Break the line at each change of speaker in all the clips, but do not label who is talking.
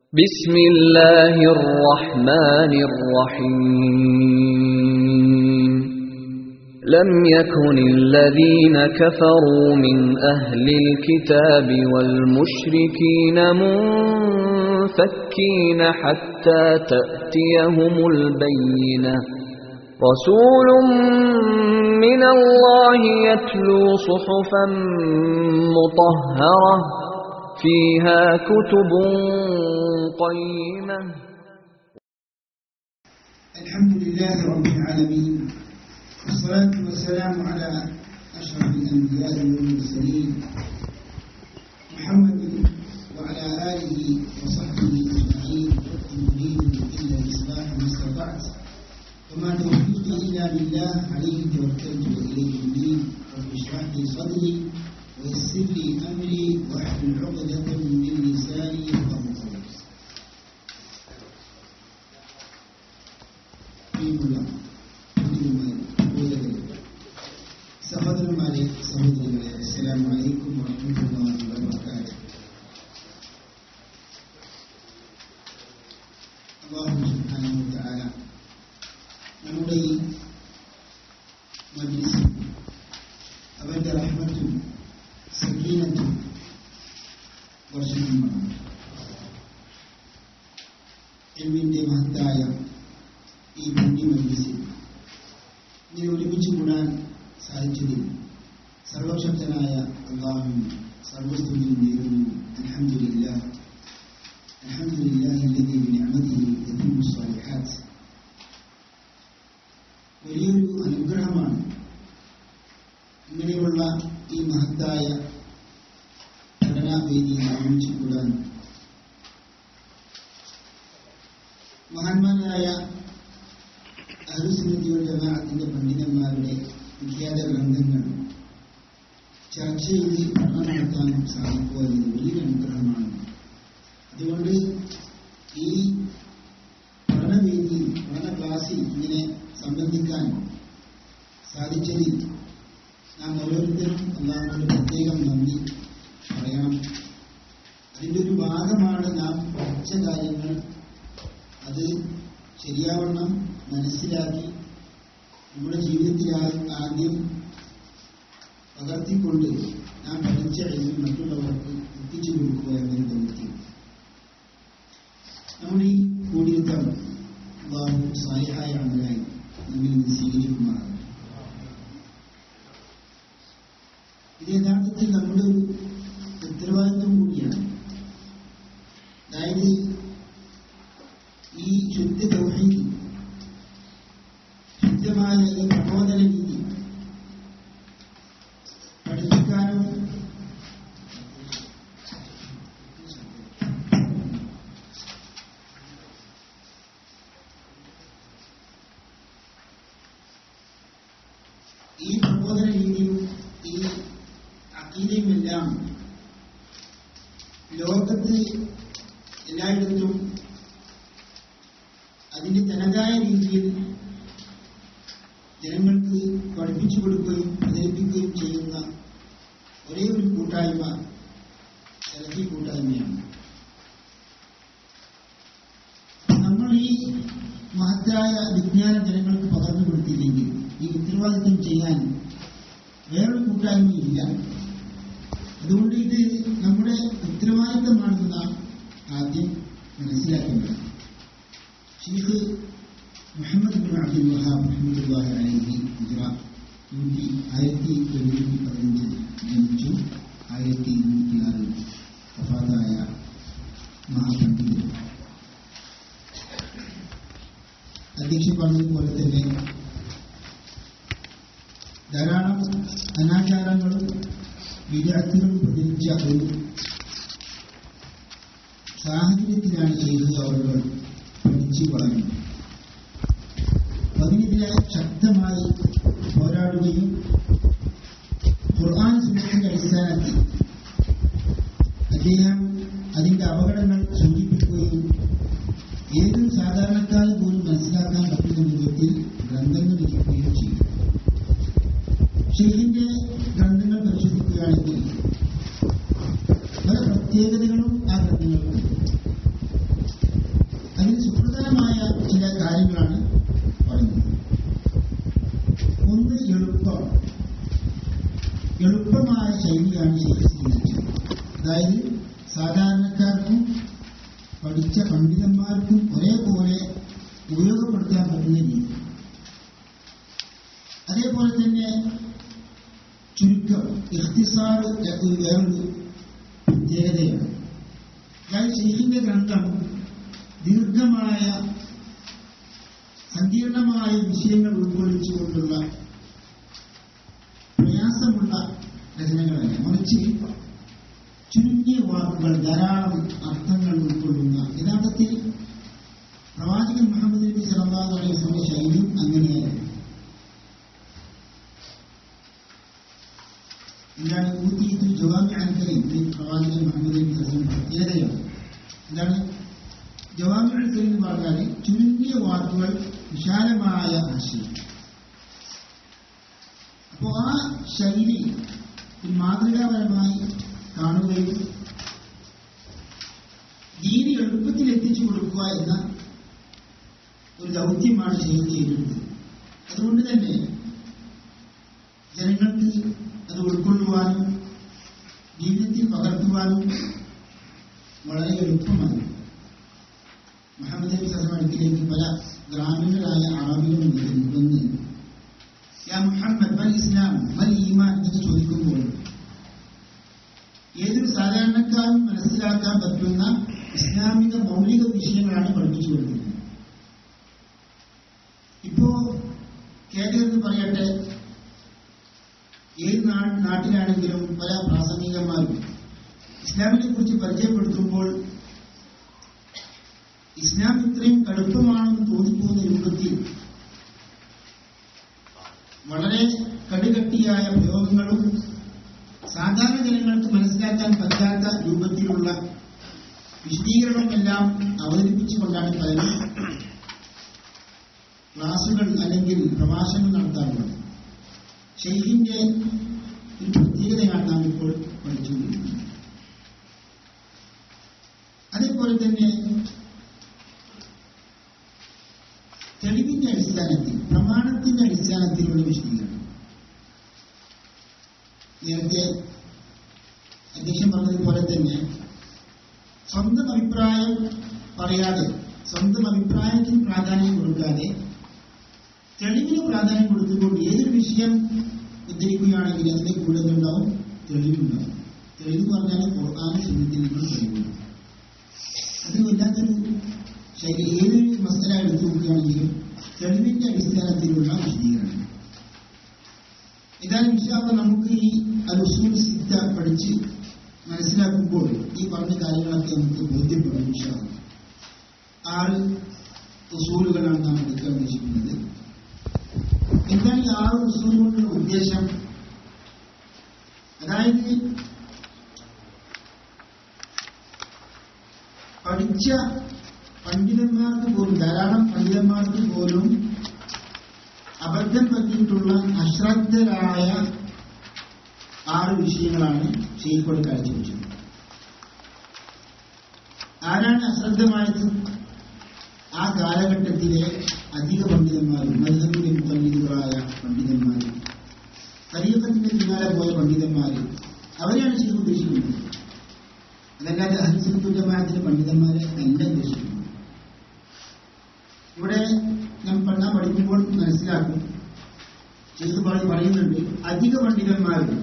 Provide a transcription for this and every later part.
بسم الله الرحمن الرحيم لم يكن الذين كفروا من أهل الكتاب والمشركين منفكين حتى تأتيهم البينة رسول من الله يتلو صحفا مطهرة فيها كتب قيمة
الحمد لله رب العالمين والصلاة والسلام على أشرف الأنبياء والمرسلين محمد وعلى آله وصحبه أجمعين إن أريد إلا الإصلاح ما استطعت وما توفيقي إلا بالله عليه توكلت وإليه أنيب رب اشرح لي صدري ويسر لي أمري واحلل عقدة من لساني يفقهوا قولي പ്രിയമുള്ള പണ്ഡിതന്മാരെ സഹോദരന്മാരെ സഹോദരികളെ അസ്സലാമു അലൈക്കും വറഹ്മത്തുള്ളാഹി വബറകാതുഹു അല്ലാഹു സുബ്ഹാനഹു വതആല നമ്മുടെ ഈ മജ്ലിസിൽ അവന്റെ റഹ്മത്തും സക്കീനത്തും വർഷിക്കുമാണ് എൽമിന്റെ മഹത്തായ ഈ പുണ്യ മജ്ലിസിൽ ഇങ്ങനെ ഒരുമിച്ച് കൂടാൻ സാധിച്ചതിൽ സർവശക്തനായ അള്ളാഹും സർവസ്തുതിയും നേരുന്നു അൽഹംദുലില്ലാ അൽഹംദുലില്ലാഹി الذي بنعمته تتم الصالحات വലിയൊരു അനുഗ്രഹമാണ് ഇങ്ങനെയുള്ള ഈ മഹത്തായ പഠനാവേദിയിൽ ഒരുമിച്ച് കൂടാൻ മഹാന്മാരായ അഹുസുന്നതിയുടെ ജമാഅത്തിന്റെ പണ്ഡിതന്മാരുടെ വിഖ്യാത ഗ്രന്ഥങ്ങൾ ചർച്ച ചെയ്ത് പഠനം നടത്താൻ സാധിക്കുക എന്നത് വലിയൊരു അനുഗ്രഹമാണ് അതുകൊണ്ട് ഈ പഠനവേദിയിൽ പഠന ക്ലാസ്സിൽ ഇങ്ങനെ സംബന്ധിക്കാൻ സാധിച്ചതിൽ നാം ഓരോരുത്തരും അള്ളാഹുവിനോട് പ്രത്യേകം നന്ദി പറയണം അതിൻ്റെ ഒരു ഭാഗമാണ് നാം പഠിച്ച കാര്യങ്ങൾ അത് ശരിയാവണ്ണം മനസ്സിലാക്കി നമ്മുടെ ജീവിതത്തിൽ ആദ്യം പകർത്തിക്കൊണ്ട് നാം പഠിച്ച അറിവ് മറ്റുള്ളവർക്ക് എത്തിച്ചു കൊടുക്കുക എന്നൊരു ദൗത്യം നമ്മുടെ ഈ കൂടിയിരുത്തം ബാബു സാലിഹായ അമലായി നമ്മിൽ നിന്ന് സ്വീകരിക്കുമാറാണ് ഇത് യഥാർത്ഥത്തിൽ നമ്മുടെ ഒരു ഉത്തരവാദിത്വം കൂടിയാണ് അതായത് ഈ ശുദ്ധ തൗഹീദ് ശുദ്ധമായ ഈ പ്രബോധന രീതി പഠിപ്പിക്കാനും ഈ പ്രബോധന രീതിയും ഈ അക്കീതയുമെല്ലാം ലോകത്ത് എല്ലായിടത്തും അതിന്റെ തനതായ രീതിയിൽ ജനങ്ങൾക്ക് പഠിപ്പിച്ചു കൊടുക്കുകയും പ്രചരിപ്പിക്കുകയും ചെയ്യുന്ന ഒരേ ഒരു കൂട്ടായ്മ സെലഫി കൂട്ടായ്മയാണ് നമ്മൾ ഈ മഹത്തായ വിജ്ഞാനം ജനങ്ങൾക്ക് പകർന്നു കൊടുത്തില്ലെങ്കിൽ ഈ ഉത്തരവാദിത്വം ചെയ്യാൻ വേറൊരു കൂട്ടായ്മയില്ല അതുകൊണ്ട് ഇത് നമ്മുടെ ഉത്തരവാദിത്തമാണെന്ന് നാം ആദ്യം മനസ്സിലാക്കേണ്ടത് Sheikh Muhammad bin Abdul Wahab റഹ്മത്തുള്ളാഹി അലൈഹി ഹിജ്റ നൂറ്റി ആയിരത്തി എഴുന്നൂറ്റി പതിനഞ്ചിൽ ജനിച്ചു ആയിരത്തി ഇരുന്നൂറ്റി ആറിൽ വഫാത്തായ മഹാപണ്ഡിതൻ അധ്യക്ഷൻ പറഞ്ഞതുപോലെ തന്നെ ധാരാളം അനാചാരങ്ങളും വിദ്യാർത്ഥികളും പ്രചരിച്ച ഒരു സാഹചര്യത്തിലാണ് ചെയ്തു അവർ പഠിച്ചു വളർന്നത് അതിനെതിരെ ശക്തമായി പോരാടുകയും ഖുർആൻ സുന്നത്തിന്റെ അടിസ്ഥാനത്തിൽ അദ്ദേഹം അതിന്റെ അപകടങ്ങൾ സൂചിപ്പിക്കുകയും ഏതൊരു സാധാരണക്കാരൻ പോലും മനസ്സിലാക്കാൻ പറ്റുന്ന വിധത്തിൽ ഗ്രന്ഥങ്ങൾ രചിക്കുകയും ചെയ്തു ഷെയ്ഖിന്റെ ഗ്രന്ഥങ്ങൾ പരിശോധിക്കുകയാണെങ്കിൽ പല പ്രത്യേകതകളും ആ ഗ്രന്ഥങ്ങൾക്കുണ്ട് അതിൽ സുപ്രധാനമായ ചില കാര്യങ്ങളാണ് പറയുന്നത് ഒന്ന് എളുപ്പം എളുപ്പമായ ശൈലിയാണ് ശൈലി സ്വീകരിച്ചത് അതായത് സാധാരണക്കാർക്കും പഠിച്ച പണ്ഡിതന്മാർക്കും ഒരേപോലെ ഉപയോഗപ്പെടുത്താൻ പറ്റുന്ന രീതി അതേപോലെ തന്നെ ചുരുക്കം ഇഖ്തിസാർ ഒരു വേറൊരു പ്രത്യേകതയാണ് അതായത് ഷെയ്ഖിന്റെ ഗ്രന്ഥം ദീർഘമായ സങ്കീർണമായ വിഷയങ്ങൾ ഉൾക്കൊള്ളിച്ചുകൊണ്ടുള്ള പ്രയാസമുള്ള രചനകളല്ല മറിച്ച് ചുരുങ്ങിയ വാക്കുകൾ ധാരാളം അർത്ഥങ്ങൾ ഉൾക്കൊള്ളുന്ന യഥാർത്ഥത്തിൽ പ്രവാചകൻ മുഹമ്മദ് നബി സല്ലല്ലാഹു അലൈഹി വസല്ലം ശൈലിയും അങ്ങനെയായിരുന്നു എന്താണ് ഊത്തിയത്തിൽ ജവാമി അൽക്കരീം ഈ പ്രവാചകൻ മുഹമ്മദ് നബി സല്ലല്ലാഹു അലൈഹി വസല്ലം പ്രത്യേകതയാണ് എന്താണ് ജവാമി അൽക്കരീം എന്ന് പറഞ്ഞാൽ ചുരുങ്ങിയ വാക്കുകൾ വിശാലമായ ആശയം അപ്പോൾ ആ ശൈലി ഒരു മാതൃകാപരമായി കാണുകയും ദീനി എളുപ്പത്തിൽ എത്തിച്ചു കൊടുക്കുക എന്ന ഒരു ദൗത്യമാണ് ചെയ്ത് ചെയ്തിട്ടുള്ളത് അതുകൊണ്ട് തന്നെ ജനങ്ങൾക്ക് അത് ഉൾക്കൊള്ളുവാനും ജീവിതത്തിൽ പകർത്തുവാനും വളരെ എളുപ്പമായി മുഹമ്മദ് നബി സസം അടുക്കിലേക്ക് പല ഗ്രാമീണരായ അറബികളും വന്ന് യാ മുഹമ്മദ് മൽ ഇസ്ലാം മൽ ഈമാൻ എന്ന് ചോദിക്കുമ്പോൾ ഏതൊരു സാധാരണക്കാരും മനസ്സിലാക്കാൻ പറ്റുന്ന ഇസ്ലാമിക മൗലിക വിഷയങ്ങളാണ് പഠിപ്പിച്ചു കൊടുക്കുന്നത് ഇപ്പോ കേരളത്തിൽ പറയട്ടെ ഏത് നാ- നാട്ടിലാണെങ്കിലും പല പ്രാസംഗികന്മാരും ഇസ്ലാമിനെ കുറിച്ച് പരിചയപ്പെടുത്തുമ്പോൾ ഇസ്ലാം ഇത്രയും കടുപ്പമാണെന്ന് തോന്നിപ്പോകുന്ന രൂപത്തിൽ വളരെ കടുകട്ടിയായ പ്രയോഗങ്ങളും സാധാരണ ജനങ്ങൾക്ക് മനസ്സിലാക്കാൻ പറ്റാത്ത രൂപത്തിലുള്ള വിശദീകരണമെല്ലാം അവതരിപ്പിച്ചുകൊണ്ടാണ് പലരും ക്ലാസുകൾ അല്ലെങ്കിൽ പ്രഭാഷണം നടത്താറുള്ളത് ഷെയ്ഖിന്റെ ഒരു പ്രത്യേകതയാണ് നാം ഇപ്പോൾ പഠിച്ചുകൊണ്ടിരിക്കുന്നത് അതേപോലെ തന്നെ തെളിവിന്റെ അടിസ്ഥാനത്തിൽ പ്രമാണത്തിന്റെ അടിസ്ഥാനത്തിലുള്ള വിശദീകരണം നേരത്തെ അധ്യക്ഷൻ പറഞ്ഞതുപോലെ തന്നെ സ്വന്തം അഭിപ്രായം പറയാതെ സ്വന്തം അഭിപ്രായത്തിന് പ്രാധാന്യം കൊടുക്കാതെ തെളിവിന് പ്രാധാന്യം കൊടുത്തുകൊണ്ട് ഏതൊരു വിഷയം ഉദ്ധരിക്കുകയാണെങ്കിൽ അതിന്റെ കൂടുതൽ ഉണ്ടാവും തെളിവുണ്ടാവും തെളിവ് പറഞ്ഞാൽ ഖുർആാനും സുന്നത്തിൽ നിന്നും തെളിവുണ്ടാവും അത് വല്ലാത്തൊരു ശൈലി ഏതൊരു മസല എടുത്തു നോക്കുകയാണെങ്കിലും തെളിവിന്റെ അടിസ്ഥാനത്തിലുള്ള വിശദീകരണം ഇതാണ് വിഷാദം നമുക്ക് ഈ അലുസൂൽ സിദ്ധ പഠിച്ച് മനസ്സിലാക്കുമ്പോൾ ഈ പറഞ്ഞ കാര്യങ്ങളൊക്കെ നമുക്ക് ബോധ്യപ്പെടും വിഷാദം ആറ് ഉസൂലുകളാണ് നാം എടുക്കാൻ ഉദ്ദേശിക്കുന്നത് എന്താണ് ഈ ആറ് ഉസൂൽ കൊണ്ടുള്ള ഉദ്ദേശം അതായത് പഠിച്ച പണ്ഡിതന്മാർക്ക് പോലും ധാരാളം പണ്ഡിതന്മാർക്ക് പോലും അബദ്ധം പറ്റിയിട്ടുള്ള അശ്രദ്ധരായ ആറ് വിഷയങ്ങളാണ് ഷെയ്ഖോട് കാഴ്ചവെച്ചത് ആരാണ് അശ്രദ്ധമായത് ആ കാലഘട്ടത്തിലെ അധിക പണ്ഡിതന്മാരും മധുരത്തിന്റെ മുഖല്ലികളായ പണ്ഡിതന്മാരും തരീഫത്തിന്റെ പിന്നാലെ പോയ പണ്ഡിതന്മാര് അവരെയാണ് ഷെയ്ഖ് ഉദ്ദേശിക്കുന്നത് അതല്ലാതെ അഹിംസത്തുജമാഅത്തിന്റെ പണ്ഡിതന്മാരെ അല്ല ഉദ്ദേശിക്കുന്നത് ഇവിടെ നാം നാം പഠിക്കുമ്പോൾ മനസ്സിലാക്കും ഷെയ്ഖ് പാടി പറയുന്നുണ്ട് അധിക പണ്ഡിതന്മാരും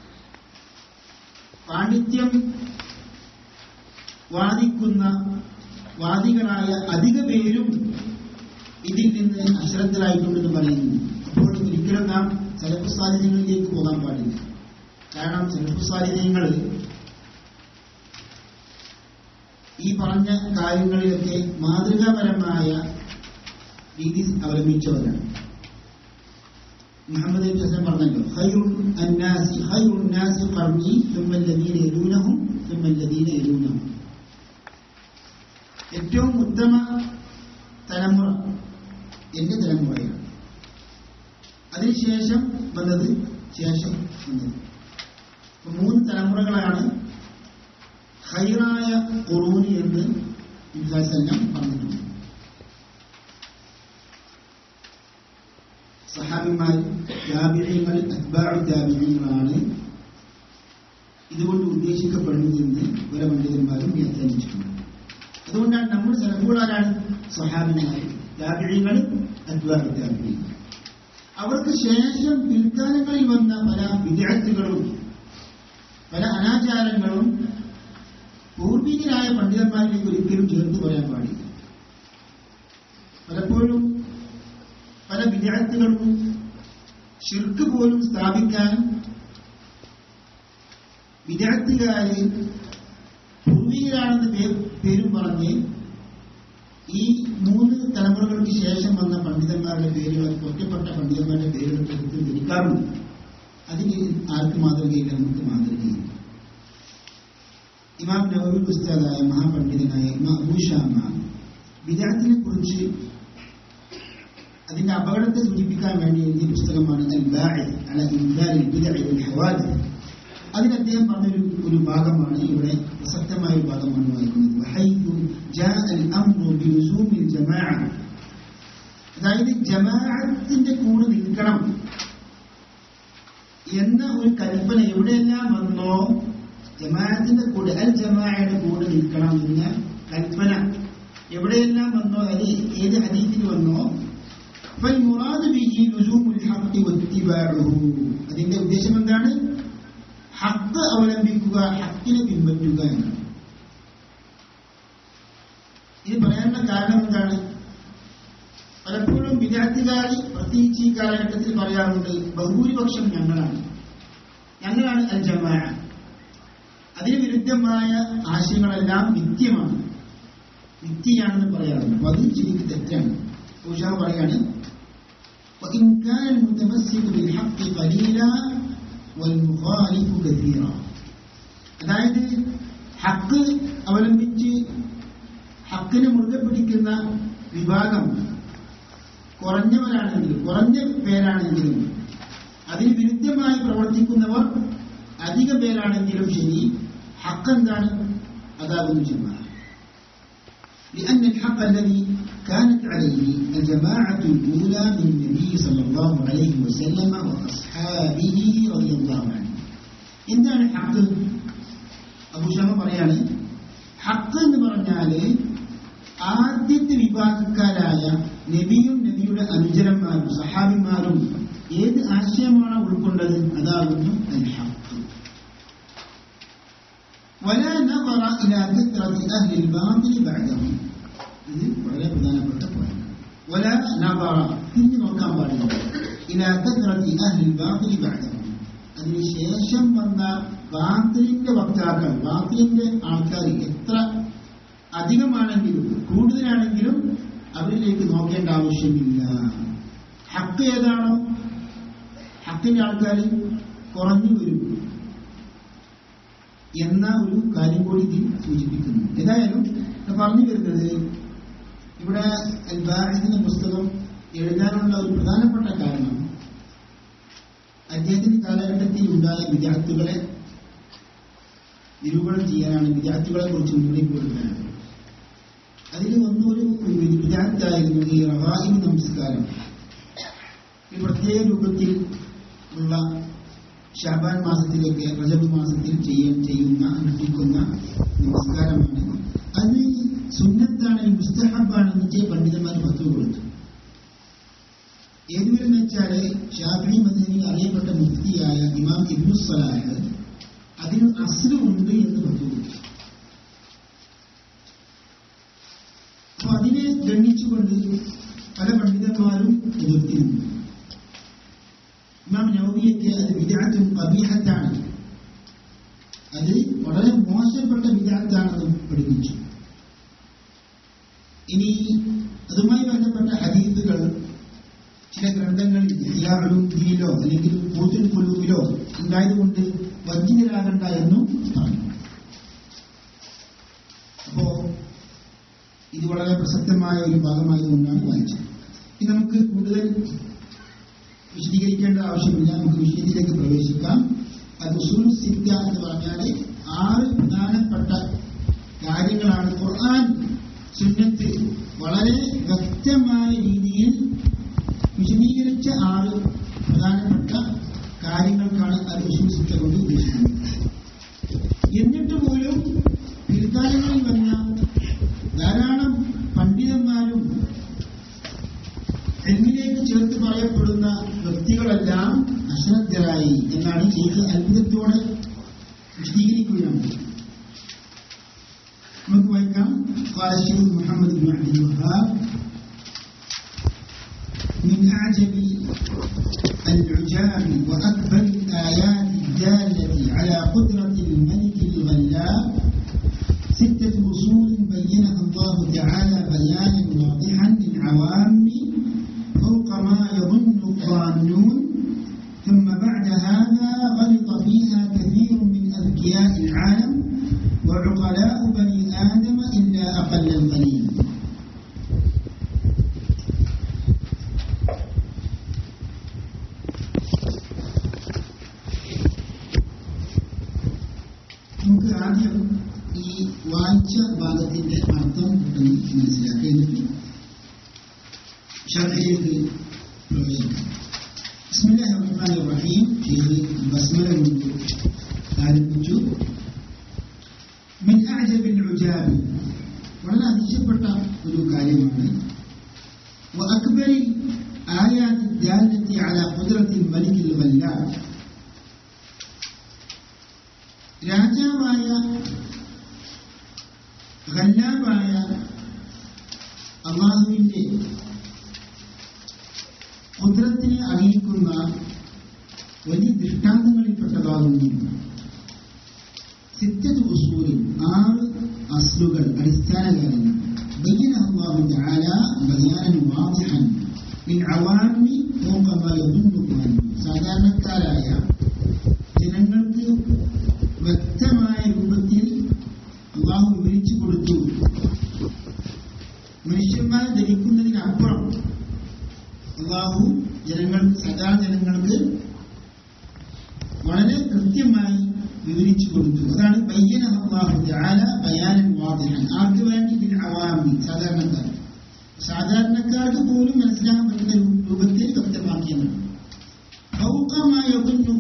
പാണ്ഡിത്യം വാദിക്കുന്ന വാദികളായ അധിക പേരും ഇതിൽ നിന്ന് അശ്രദ്ധരായിട്ടുണ്ടെന്ന് പറയുന്നു അപ്പോൾ ഒരിക്കലും നാം ചെലപ്പു സാധ്യതകളിലേക്ക് പോകാൻ പാടില്ല കാരണം ചെലപ്പു സാധ്യതകൾ ഈ പറഞ്ഞ കാര്യങ്ങളിലൊക്കെ മാതൃകാപരമായ രീതി അവലംബിച്ചവരാണ് മുഹമ്മദ് നബി ഹസൻ പറഞ്ഞല്ലോ ഖൈറുൽ അന്നാസി ഖൈറുൻ നാസി ഖർനി ثم الذين يلونهم ثم الذين يلونهم ഏറ്റവും ഉത്തമ തലമുറ എന്റെ തലമുറയാണ് അതിനുശേഷം വന്നത് ശേഷം വന്നത് അപ്പൊ മൂന്ന് തലമുറകളാണ് ഹൈറായ ഖുറൂനി എന്ന് വിദ്യാസനം പറഞ്ഞിട്ടുണ്ട് സഹാബിമാർ താബിഴയങ്ങൾ അത്ബാഴ് താബിഴയങ്ങളാണ് ഇതുകൊണ്ട് ഉദ്ദേശിക്കപ്പെടുന്നതെന്ന് പല പണ്ഡിതന്മാരും വ്യാഖ്യാനിച്ചിട്ടുണ്ട് അതുകൊണ്ടാണ് നമ്മുടെ സലഫുകളാരാണ് സഹാബിമാർ താബിഴയങ്ങൾ അത്ബാഴ് താബിഴയങ്ങൾ അവർക്ക് ശേഷം പിൽക്കാലങ്ങളിൽ വന്ന പല വിദ്യാർത്ഥികളും പല അനാചാരങ്ങളും പൂർവികരായ പണ്ഡിതന്മാരിലേക്ക് ഒരിക്കലും ചേർത്ത് പറയാൻ പാടില്ല പലപ്പോഴും പല വിദ്യാർത്ഥികൾക്കും ശിർക്ക് പോലും സ്ഥാപിക്കാൻ വിദ്യാർത്ഥികാരെ പൂർവികരാണെന്ന് പേ- പേരും പറഞ്ഞ് ഈ മൂന്ന് തലമുറകൾക്ക് ശേഷം വന്ന പണ്ഡിതന്മാരുടെ പേരുകൾ ഒറ്റപ്പെട്ട പണ്ഡിതന്മാരുടെ പേരുകൾ എടുത്ത് ധരിക്കാറുണ്ട് അതിന് ആർക്ക് മാതൃകയില്ല നമുക്ക് മാതൃകയില്ല ഇമാം നവവി ഉസ്താദായ മഹാപണ്ഡിതനായ ഇമാം അബൂഷാമ വിദ്യാർത്ഥിനെ കുറിച്ച് അതിന്റെ അപകടത്തെ സൂചിപ്പിക്കാൻ വേണ്ടി എഴുതിയ പുസ്തകമാണ് അൽ ബാഇദ് അല ഇൻകാരിൽ ബിദ്അഇ വൽ ഹവാദിസ് അതിൽ അദ്ദേഹം പറഞ്ഞൊരു ഒരു ഭാഗമാണ് ഇവിടെ പ്രസക്തമായ ഒരു ഭാഗമാണ് വായിക്കുന്നത് വഹൈതു ജാഅ അൽ അംറു ബിലുസൂമിൽ ജമാഅ അതായത് ജമാഅത്തിന്റെ കൂടെ നിൽക്കണം എന്ന ഒരു കൽപ്പന എവിടെയെല്ലാം വന്നോ ജമാഅത്തിന്റെ കൂടെ അൽ ജമാഅയുടെ കൂടെ നിൽക്കണം എന്ന കൽപ്പന എവിടെയെല്ലാം വന്നോ അത് ഏത് ഹദീസിൽ വന്നോ فالمراد به لزوم الحق واتباعه അതിന്റെ ഉദ്ദേശം എന്താണ് ഹക്ക് അവലംബിക്കുക ഹക്കിനെ പിൻപറ്റുക എന്നാണ് ഇത് പറയാനുള്ള കാരണം എന്താണ് പലപ്പോഴും വിദ്യാർത്ഥികാർ പ്രത്യേകിച്ച് ഈ കാലഘട്ടത്തിൽ പറയാറുണ്ട് ബഹുഭൂരിപക്ഷം ഞങ്ങളാണ് ഞങ്ങളാണ് അൽ ജമാഅ അതിന് വിരുദ്ധമായ ആശയങ്ങളെല്ലാം നിത്യമാണ് നിത്യയാണെന്ന് പറയാറുണ്ട് അപ്പൊ അത് ശരിക്കും തെറ്റാണ് ഉഷാ പറയാണ് وإن كان المتمسك بالحق قليلا والمخالف كثيرا അതായത് ഹക്ക് അവലംബിച്ച് ഹക്കിനെ മുറുകെ പിടിക്കുന്ന വിഭാഗം കുറഞ്ഞവരാണെങ്കിലും കുറഞ്ഞ പേരാണെങ്കിലും അതിന് വിരുദ്ധമായി പ്രവർത്തിക്കുന്നവർ അധിക പേരാണെങ്കിലും ശരി ഹക്ക് എന്താണ് അതാകുന്നു ജമാഅ لأن الحق الذي كانت عليه الجماعة الأولى من النبي صلى الله عليه وسلم وأصحابه رضي الله عنه എന്താണ് ഹക്ക് അബുഷമ പറയാണ് ഹക്ക് എന്ന് പറഞ്ഞാല് ആദ്യത്തെ വിഭാഗക്കാരായ നബിയും നബിയുടെ അനുചരന്മാരും സഹാബിമാരും ഏത് ആശയമാണ് ഉൾക്കൊണ്ടത് അതാകുന്നു അൽ ഹക്ക് ولا نظر إلى كثرة أهل الباطل بعدهم ഇത് വളരെ പ്രധാനപ്പെട്ട പോയിന്റ് വല നബറ തിരിഞ്ഞു നോക്കാൻ പാടില്ല ഇലാ കثرة أهل الباطل بعدهم അതിനുശേഷം വന്ന ബാത്തിലിന്റെ വക്താക്കൾ ബാത്തിലിന്റെ ആൾക്കാർ എത്ര അധികമാണെങ്കിലും കൂടുതലാണെങ്കിലും അവരിലേക്ക് നോക്കേണ്ട ആവശ്യമില്ല ഹക്ക് ഏതാണോ ഹക്കിന്റെ ആൾക്കാർ കുറഞ്ഞു വരും എന്ന ഒരു കാര്യം കൂടി ഇതിൽ സൂചിപ്പിക്കുന്നു ഏതായാലും ഞാൻ പറഞ്ഞു വരുന്നത് ഇവിടെ ബാഹിദിന്റെ പുസ്തകം എഴുതാനുള്ള ഒരു പ്രധാനപ്പെട്ട കാരണം അദ്ദേഹത്തിന്റെ കാലഘട്ടത്തിൽ ഉണ്ടായ വിദ്യാർത്ഥികളെ നിരൂപണം ചെയ്യാനാണ് വിദ്യാർത്ഥികളെ കുറിച്ച് മുന്നോട്ട് കൊടുക്കാനാണ് അതിൽ ഒന്നൊരു വിദ്യാർത്ഥിയായിരുന്നു ഈ റവാഹിം നമസ്കാരം ഈ പ്രത്യേക രൂപത്തിൽ ഉള്ള ഷാബാൻ മാസത്തിലൊക്കെ റജബ് മാസത്തിൽ ചെയ്യാൻ ചെയ്യുന്ന അനുഷ്ഠിക്കുന്ന നമസ്കാരമാണ് അത് സുന്നത്താണ് മുസ്തഹബാണെന്ന് ചെയ്യ പണ്ഡിതന്മാർ പത്തു കൊടുത്തു ഏതുവരെന്ന് വെച്ചാല് ഷാഫി മദനിൽ അറിയപ്പെട്ട മുഫ്തിയായ ഇമാം ഇബ്നു സലാഹ് അതിന് അസ്ര ഉണ്ട് എന്ന് പത്തു കൊടുത്തു അപ്പൊ അതിനെ ഗണ്ണിച്ചുകൊണ്ട് പല പണ്ഡിതന്മാരും എതിർത്തിരുന്നു ഇമാം നവവിയൊക്കെ അത് വിദ്യാർത്ഥം കബീഹത്താണ് അത് വളരെ മോശപ്പെട്ട വിദ്യാർത്ഥാണെന്ന് പഠിപ്പിച്ചു ഇനി അതുമായി ബന്ധപ്പെട്ട ഹദീസുകൾ ചില ഗ്രന്ഥങ്ങളിൽ ഇയാളും ദീനിലോ അല്ലെങ്കിൽ കൂത്തിൻ കുലൂബിലോ ഉണ്ടായതുകൊണ്ട് വഞ്ചിതരാകണ്ട എന്നും പറഞ്ഞു അപ്പോ ഇത് വളരെ പ്രസക്തമായ ഒരു ഭാഗമായതുകൊണ്ടാണ് വായിച്ചത് ഇനി നമുക്ക് കൂടുതൽ വിശദീകരിക്കേണ്ട ആവശ്യമില്ല നമുക്ക് വിഷയത്തിലേക്ക് പ്രവേശിക്കാം അത് ഉസൂൽ സിദ്ധ്യ എന്ന് പറഞ്ഞാൽ ആറ് പ്രധാനപ്പെട്ട കാര്യങ്ങളാണ് ഖുർആൻ സുന്നത്ത് വളരെ വ്യക്തമായ രീതിയിൽ വിശദീകരിച്ച ആറ് കാര്യങ്ങൾക്കാണ് അത് വിശ്വസിച്ച കൊണ്ട് ഉദ്ദേശിക്കുന്നത് എന്നിട്ട് പോലും പിൽക്കാലങ്ങളിൽ വന്ന ധാരാളം പണ്ഡിതന്മാരും എൽമിലേക്ക് ചേർത്ത് പറയപ്പെടുന്ന വ്യക്തികളെല്ലാം അശ്രദ്ധരായി എന്നാണ് ചെയ്ത് അത്ഭുതത്തോടെ വിശദീകരിക്കുകയാണ് നമുക്ക് വായിക്കാം قال الشيخ محمد بن عبد الوهاب من أعجب العجاب وأكبر الآيات الدالة على قدرة الملك الغلاب ستة أصول بينها الله تعالى بيانا واضحا للعوام فوق ما يظن الظانون ثم بعد هذا غلط فيها كثير من أذكياء العالم وعقلاء بني آدم إلا أقل القليل നമുക്ക് ആദ്യം ഈ വായിച്ച ഭാഗത്തിന്റെ അർത്ഥം പെട്ടെന്ന് മനസ്സിലാക്കി എന്നിട്ട് ഷർഹയിലേക്ക് പ്രവേശിക്കാം ബിസ്മില്ലാഹി റഹ്മാനിർ റഹീം ഇത് ബസ്മല കൊണ്ട് ആരംഭിച്ചു മിൻ അഅജബിൽ ഉജാബി വളരെ അതിശയപ്പെട്ട ഒരു കാര്യമാണ് وأكبر آيات الدالة على قدرة الملك الغلاب രാജാവായ ഖല്ലാബായ അള്ളാഹുവിന്റെ കുതിരത്തിനെ അറിയിക്കുന്ന വലിയ ദൃഷ്ടാന്തങ്ങളിൽപ്പെട്ടതാകുന്നു സിറ്റത്ത് ഉസൂലിൽ ആറ് അസ്ലുകൾ അടിസ്ഥാന കാര്യങ്ങൾ بينها الله تعالى بيانا واضحا للعوام فوق ما يظن الظالمون സാധാരണക്കാരായ ജനങ്ങൾക്ക് വ്യക്തമായ രൂപത്തിൽ അള്ളാഹു വിവരിച്ചു കൊടുത്തു മനുഷ്യന്മാർ ധരിക്കുന്നതിനപ്പുറം അള്ളാഹു ജനങ്ങൾക്ക് സദാ ജനങ്ങൾക്ക് വളരെ കൃത്യമായി വിവരിച്ചു കൊടുത്തു അതാണ് ബയ്യന അള്ളാഹു ജാല ബയാനൻ വാദിഹൻ ആർക്ക് വേണ്ടി ബിൽ അവാമി സാധാരണക്കാർ സാധാരണക്കാർക്ക് പോലും മനസ്സിലാക്കാൻ പറ്റുന്ന രൂപത്തിൽ വ്യക്തമാക്കിയതാണ് ഭൗകമായ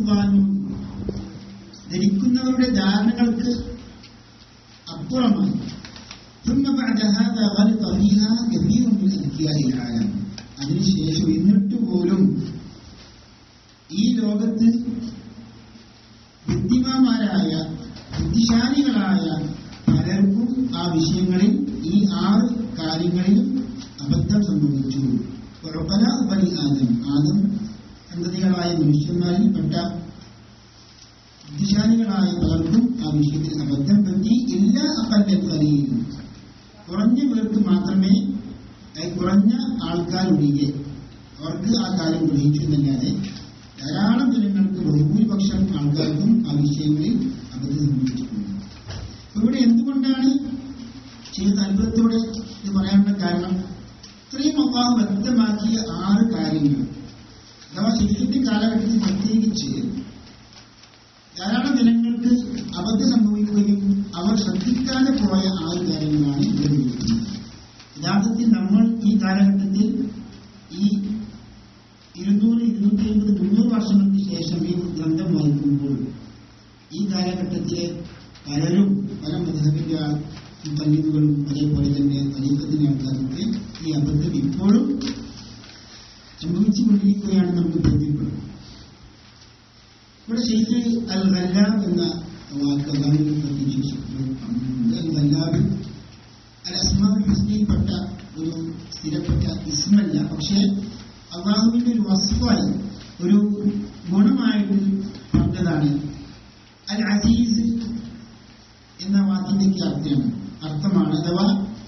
ധരിക്കുന്നവരുടെ ധാരണകൾക്ക് അപ്പുറമായി ثم بعد هذا غلط فيها كثير من أذكياء العالم അതിനുശേഷം എന്നിട്ട് പോലും ഈ ലോകത്ത് ബുദ്ധിമാന്മാരായ ബുദ്ധിശാലികളായ പലർക്കും ആ വിഷയങ്ങളിൽ ഈ ആറ് കാര്യങ്ങളിൽ അബദ്ധം സംഭവിച്ചു ഉറപ്പല ബനി ആദം ആദം സന്തതികളായ മനുഷ്യന്മാരിൽ പെട്ട ബുദ്ധിശാലികളായ പലർക്കും ആ വിഷയത്തിൽ അബദ്ധം പറ്റി എല്ലാ അപ്പല്ലത്തറിയും കുറഞ്ഞ പേർക്ക് മാത്രമേ അതായത് കുറഞ്ഞ ആൾക്കാരൊഴികെ അവർക്ക് ആ കാര്യം ഗ്രഹിച്ചു എന്നല്ലാതെ ധാരാളം ജനങ്ങൾക്ക് ബഹുഭൂരിപക്ഷം ആൾക്കാർക്കും ആ വിഷയങ്ങളിൽ അബദ്ധം സംഭവിച്ചിട്ടുണ്ട് ഇവിടെ എന്തുകൊണ്ടാണ് ചില അത്ഭുതത്തോടെ ഇത് പറയാനുള്ള കാരണം ഇത്രയും അള്ളാഹു വ്യക്തമാക്കിയ ആറ് കാര്യങ്ങൾ അഥവാ ശരിയുടെ കാലഘട്ടത്തിൽ പ്രത്യേകിച്ച് ധാരാളം ജനങ്ങൾക്ക് അബദ്ധം സംഭവിക്കുകയും അവർ ശ്രദ്ധിക്കാതെ പോയ ആറ് കാര്യങ്ങളാണ് ഇവിടെ വിവരിക്കുന്നത് യഥാർത്ഥത്തിൽ നമ്മൾ ഈ കാലഘട്ടത്തിൽ ഈ ഇരുന്നൂറ് ഇരുന്നൂറ്റി അമ്പത് മുന്നൂറ് വർഷങ്ങൾക്ക് ശേഷം ഈ ഗ്രന്ഥം വായിക്കുമ്പോൾ ഈ കാലഘട്ടത്തിലെ പലരും പല മതത്തിന്റെ പല്ലിതുകളും അതേപോലെ തന്നെ തലീക്കത്തിന്റെ ആൾക്കാർക്ക് ഈ അബദ്ധം ഇപ്പോഴും സംഭവിച്ചുകൊണ്ടിരിക്കുകയാണ് നമുക്ക് ബോധ്യപ്പെടും ഇവിടെ ഷെയ്ഖ് അൽ ഗല്ലാബ് എന്ന വാക്ക് അതാണ് പ്രത്യക്ഷ അൽ ഗല്ലാബ് അൽ അസ്മാൽ ഹസ്നയിൽപ്പെട്ട ഒരു സ്ഥിരപ്പെട്ട ഇസ്മല്ല പക്ഷേ അള്ളാഹുവിന്റെ ഒരു വസ്തുവായി ഒരു ഗുണമായിട്ട് പറഞ്ഞതാണ് അൽ അസീസ് എന്ന വാക്കിന്റെ അർത്ഥമാണ് അർത്ഥമാണ് അഥവാ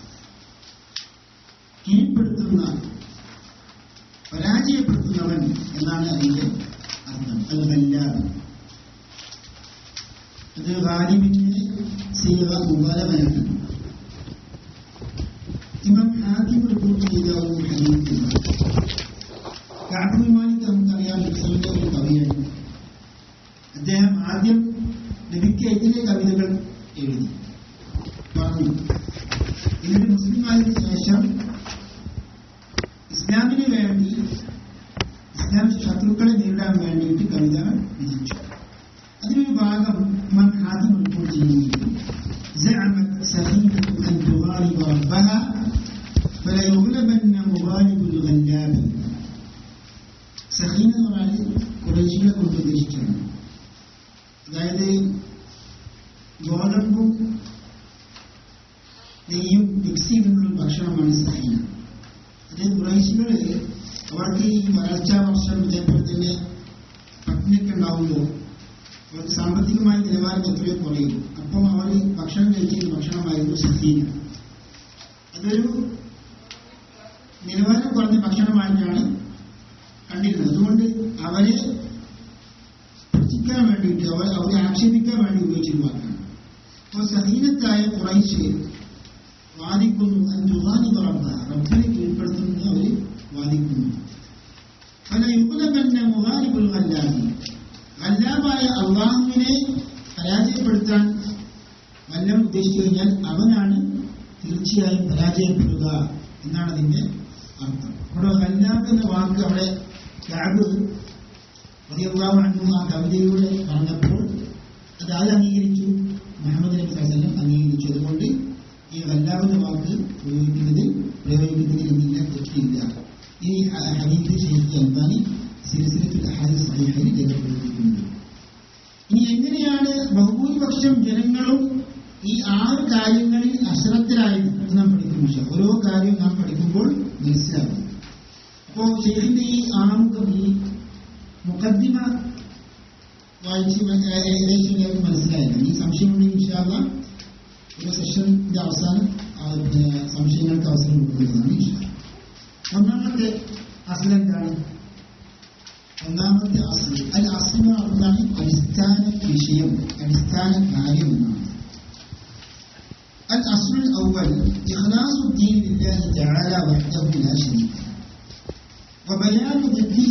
കീഴ്പ്പെടുത്തുന്ന പരാജയപ്പെടുത്തുന്നവൻ എന്നാണ് അതിന്റെ അർത്ഥം അൽ ഗല്ലാബ് അത് ഗാലിബിന്റെ സീറ മുബാലവനാണ് ഇമാം ഹാദിം റിപ്പോർട്ട് ചെയ്ത ഒരു ഹദീസിൽ കഅബ് മാലിക് നമുക്കറിയാം മുസ്ലിമിന്റെ ഒരു കവിയാണ് അദ്ദേഹം ആദ്യം നബിക്ക് എതിരെ കവിതകൾ എഴുതി പറഞ്ഞു എന്നിട്ട് മുസ്ലിമായതിനു ശേഷം ഇസ്ലാമിന് വേണ്ടി ഇസ്ലാം ശത്രുക്കളെ നേരിടാൻ വേണ്ടിയിട്ട് കവിത വിധിച്ചു അതിനൊരു ഭാഗം മൻ ഹാദിം റിപ്പോർട്ട് ചെയ്യുന്നു زعمت سفينة أن تغالب ربها فلا يغلبن مغالب الغلاب സഹീന എന്ന് പറഞ്ഞാൽ കുറേശ്ശികളെ കൊണ്ട് ഉദ്ദേശിച്ചാണ് അതായത് ഗോതമ്പും നെയ്യും മിക്സ് ചെയ്തിട്ടുള്ള ഒരു ഭക്ഷണമാണ് സഹീന അത് കുറേശ്ശികള് അവർക്ക് ഈ വരൾച്ച വർഷം ഇതേപോലെ തന്നെ പട്ടിണിയൊക്കെ ഉണ്ടാവുമ്പോൾ അവർക്ക് സാമ്പത്തികമായ നിലവാരം എത്രയോ കുറയും അപ്പം അവർ ഭക്ഷണം കഴിക്കുന്ന ഭക്ഷണമായിരുന്നു സഹീന അതൊരു നിലവാരം കുറഞ്ഞ ഭക്ഷണമായിട്ടാണ് കണ്ടിരുന്നത് അതുകൊണ്ട് അവരെ പുച്ഛിക്കാൻ വേണ്ടിയിട്ട് അവർ അവരെ ആക്ഷേപിക്കാൻ വേണ്ടി ഉപയോഗിച്ചിരുന്ന വാക്കാണ് അപ്പോൾ സഹീനത്തായ കുറൈശ് വാദിക്കുന്നു അഞ്ചുഹാനി തുറന്ന റബ്ബിനെ കീഴ്പ്പെടുത്തുന്നത് അവർ വാദിക്കുന്നു പല യുഗലമെന്ന മുഹാനിബുൽ അല്ലാഹി അല്ലാമായ അള്ളാഹുവിനെ പരാജയപ്പെടുത്താൻ വല്ലം ഉദ്ദേശിച്ചു കഴിഞ്ഞാൽ അവനാണ് തീർച്ചയായും പരാജയപ്പെടുക എന്നാണ് അതിന്റെ അർത്ഥം അവിടെ ഹല്ലാബ് എന്ന വാക്ക് അവിടെ ക്യാബ് അൻഹു ആ കവിതയിലൂടെ പറഞ്ഞപ്പോൾ അത് ആര് അംഗീകരിച്ചു മുഹമ്മദ് നബി സല്ലം അംഗീകരിച്ചു അതുകൊണ്ട് ഈ ഹല്ലാബ് എന്ന വാക്ക് പ്രയോഗിക്കുന്നത് പ്രയോഗിക്കുന്നതിൽ എന്നില്ല തെറ്റില്ല ഈ ഹദീസ് ഷെയ്ഖ് അൽബാനി സിൽസിലത്തുൽ അഹാദിസ് സഹീഹയിൽ രേഖപ്പെടുത്തിയിട്ടുണ്ട് ഇനി എങ്ങനെയാണ് ബഹുഭൂരിപക്ഷം ജനങ്ങളും ഈ ആറ് കാര്യങ്ങളിൽ അശ്രദ്ധരായിരുന്നു എന്ന് നാം പഠിക്കും പക്ഷേ ഓരോ കാര്യവും നാം പഠിക്കുമ്പോൾ മനസ്സിലാകും അപ്പോ ഷെയ്ഖിന്റെ ഈ ആമുഖം ഈ മുഖദ്ദിമ വായിച്ച് ഏകദേശം എല്ലാവർക്കും മനസ്സിലായില്ല ഈ സംശയമുണ്ടെങ്കിൽ ഇൻഷാല്ല ഒരു സെഷന്റെ അവസാനം ആ, പിന്നെ സംശയങ്ങൾക്ക് അവസരം കൊടുക്കുന്നതാണ് ഇൻഷാല്ല ഒന്നാമത്തെ അസൽ എന്താണ് ഒന്നാമത്തെ അസൽ അൽ അസൽ എന്ന് പറഞ്ഞാൽ അടിസ്ഥാന വിഷയം അടിസ്ഥാന കാര്യം എന്നാണ് الأصل الأول إخلاص الدين لله تعالى وحده لا شريك له وبيان ضده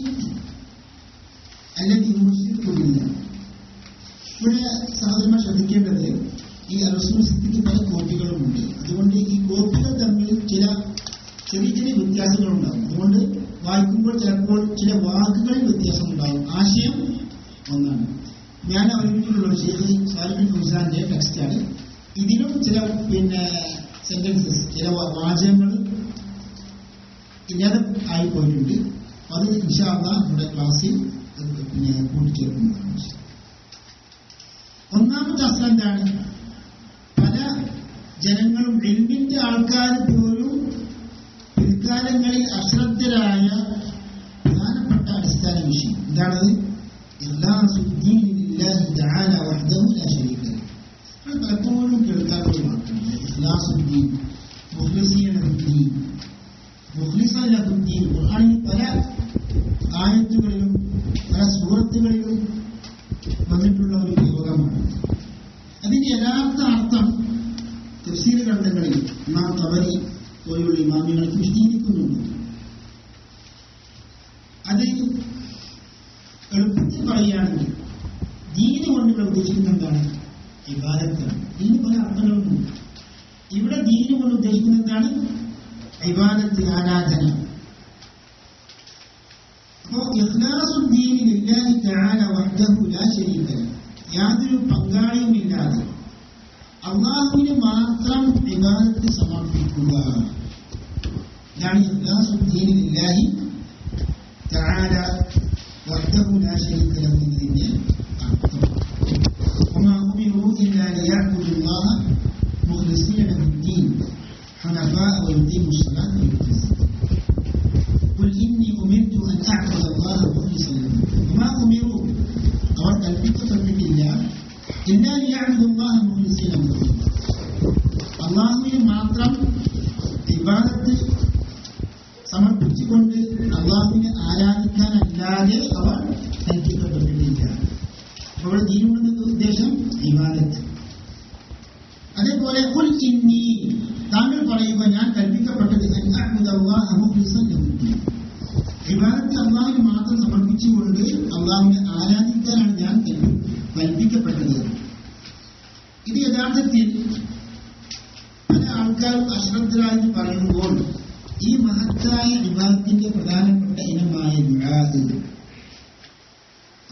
الذي هو الشرك بالله ഇവിടെ സഹോദരന്മാർ ശ്രദ്ധിക്കേണ്ടത് ഈ റസൂൽ സിദ്ധിക്ക് പല കോപ്പികളുമുണ്ട് അതുകൊണ്ട് ഈ കോപ്പികൾ തമ്മിൽ ചില ചെറിയ ചെറിയ വ്യത്യാസങ്ങളുണ്ടാകും അതുകൊണ്ട് വായിക്കുമ്പോൾ ചിലപ്പോൾ ചില വാക്കുകളിൽ വ്യത്യാസമുണ്ടാകും ആശയം ഒന്നാണ് ഞാൻ അവതരിപ്പിച്ചിട്ടുള്ള ഷെയ്ഖ് സാലിബിൻ ഫുസാന്റെ ടെക്സ്റ്റാണ് ഇതിലും ചില പിന്നെ സെന്റൻസസ് ചില വാ- വാചകങ്ങൾ ഇല്ലാതെ ആയി പോയിട്ടുണ്ട് അത് ഇൻഷാല്ല നമ്മുടെ ക്ലാസ്സിൽ അത് പിന്നെ കൂട്ടിച്ചേർക്കുന്നതാണ് ഒന്നാമത്തെ അസ്ലം എന്താണ് പല ജനങ്ങളും എൽമിന്റെ ആൾക്കാർ പോലും പിൽക്കാലങ്ങളിൽ അശ്രദ്ധരായ പ്രധാനപ്പെട്ട അടിസ്ഥാന വിഷയം എന്താണത് ഇഖ്ലാസു الدين لله تعالى وحده لا شريك له അത് പലപ്പോഴും കേൾക്കാറുള്ള വാക്കാണ് ഇഖ്ലാസുദ്ദീൻ മുഖ്ലിസീനദ്ദീൻ മുഖ്ലിസീനദ്ദീൻ ഖുർആനിൽ പല ആയത്തുകളിലും പല സൂറത്തുകളിലും വന്നിട്ടുള്ള ഒരു പ്രയോഗമാണ് അതിന്റെ യഥാർത്ഥ അർത്ഥം തഫ്സീർ ഗ്രന്ഥങ്ങളിൽ ഇമാം തബരി പോലുള്ള ഇമാമികൾക്ക് വിശദീകരിക്കുന്നുണ്ട് അത് എളുപ്പത്തിൽ പറയുകയാണെങ്കിൽ ദീന് കൊണ്ട് ഇവിടെ ഉദ്ദേശിക്കുന്നത് എന്താണ് ഇബാദത്താണ് ദീന് പല അർത്ഥങ്ങളുമുണ്ട് ഇവിടെ ദീന് കൊണ്ട് ഉദ്ദേശിക്കുന്നത് എന്താണ് ഇബാദത്ത് ആരാധന അപ്പോ ഇഖ്ലാസുദ്ദീൻ ലില്ലാഹി തആല വഹ്ദഹു ലാ ശരീക ലഹ് യാതൊരു പങ്കാളിയുമില്ലാതെ അള്ളാഹുവിന് മാത്രം ഇബാദത്ത് സമർപ്പിക്കുക ഇതാണ് ഇഖ്ലാസുദ്ദീൻ ലില്ലാഹി തആല വഹ്ദഹു ലാ ശരീക ലഹു എന്നതിന്റെ അർത്ഥം وما أمروا إلا ليعبدوا الله مخلصين له الدين حنفاء ويقيموا الصلاة ويؤتوا الزكاة قل إني أمرت أن أعبد الله مخلصا له الدين وما أمروا അവർ കൽപ്പിക്കപ്പെട്ടിട്ടില്ല إلا ليعبدوا الله مخلصين له الدين അള്ളാഹുവിന് മാത്രം ഇബാദത്ത് സമർപ്പിച്ചുകൊണ്ട് അള്ളാഹുവിനെ ആരാധിക്കാനല്ലാതെ അവർ കൽപ്പിക്കപ്പെട്ടിട്ടില്ല അപ്പോൾ ഇവിടെ ദീനുകൊണ്ട് ഉദ്ദേശം ഇബാദത്ത് അതേപോലെ കുൽ ഇന്നി താങ്കൾ പറയുക ഞാൻ കൽപ്പിക്കപ്പെട്ടത് അൻ അഅ്ബുദ അല്ലാഹ മുഖ്ലിസൻ ലഹു ദ്ദീൻ. ഇബാദത്ത് അള്ളാഹിന് മാത്രം സമർപ്പിച്ചുകൊണ്ട് അള്ളാഹുവിനെ ആരാധിക്കാനാണ് ഞാൻ കൽപ്പി- കൽപ്പിക്കപ്പെട്ടത് ഇത് യഥാർത്ഥത്തിൽ പല ആൾക്കാരും അശ്രദ്ധരായി പറയുമ്പോൾ ഈ മഹത്തായ വിഭാഗത്തിന്റെ പ്രധാനപ്പെട്ട ഇനമായ ദുആ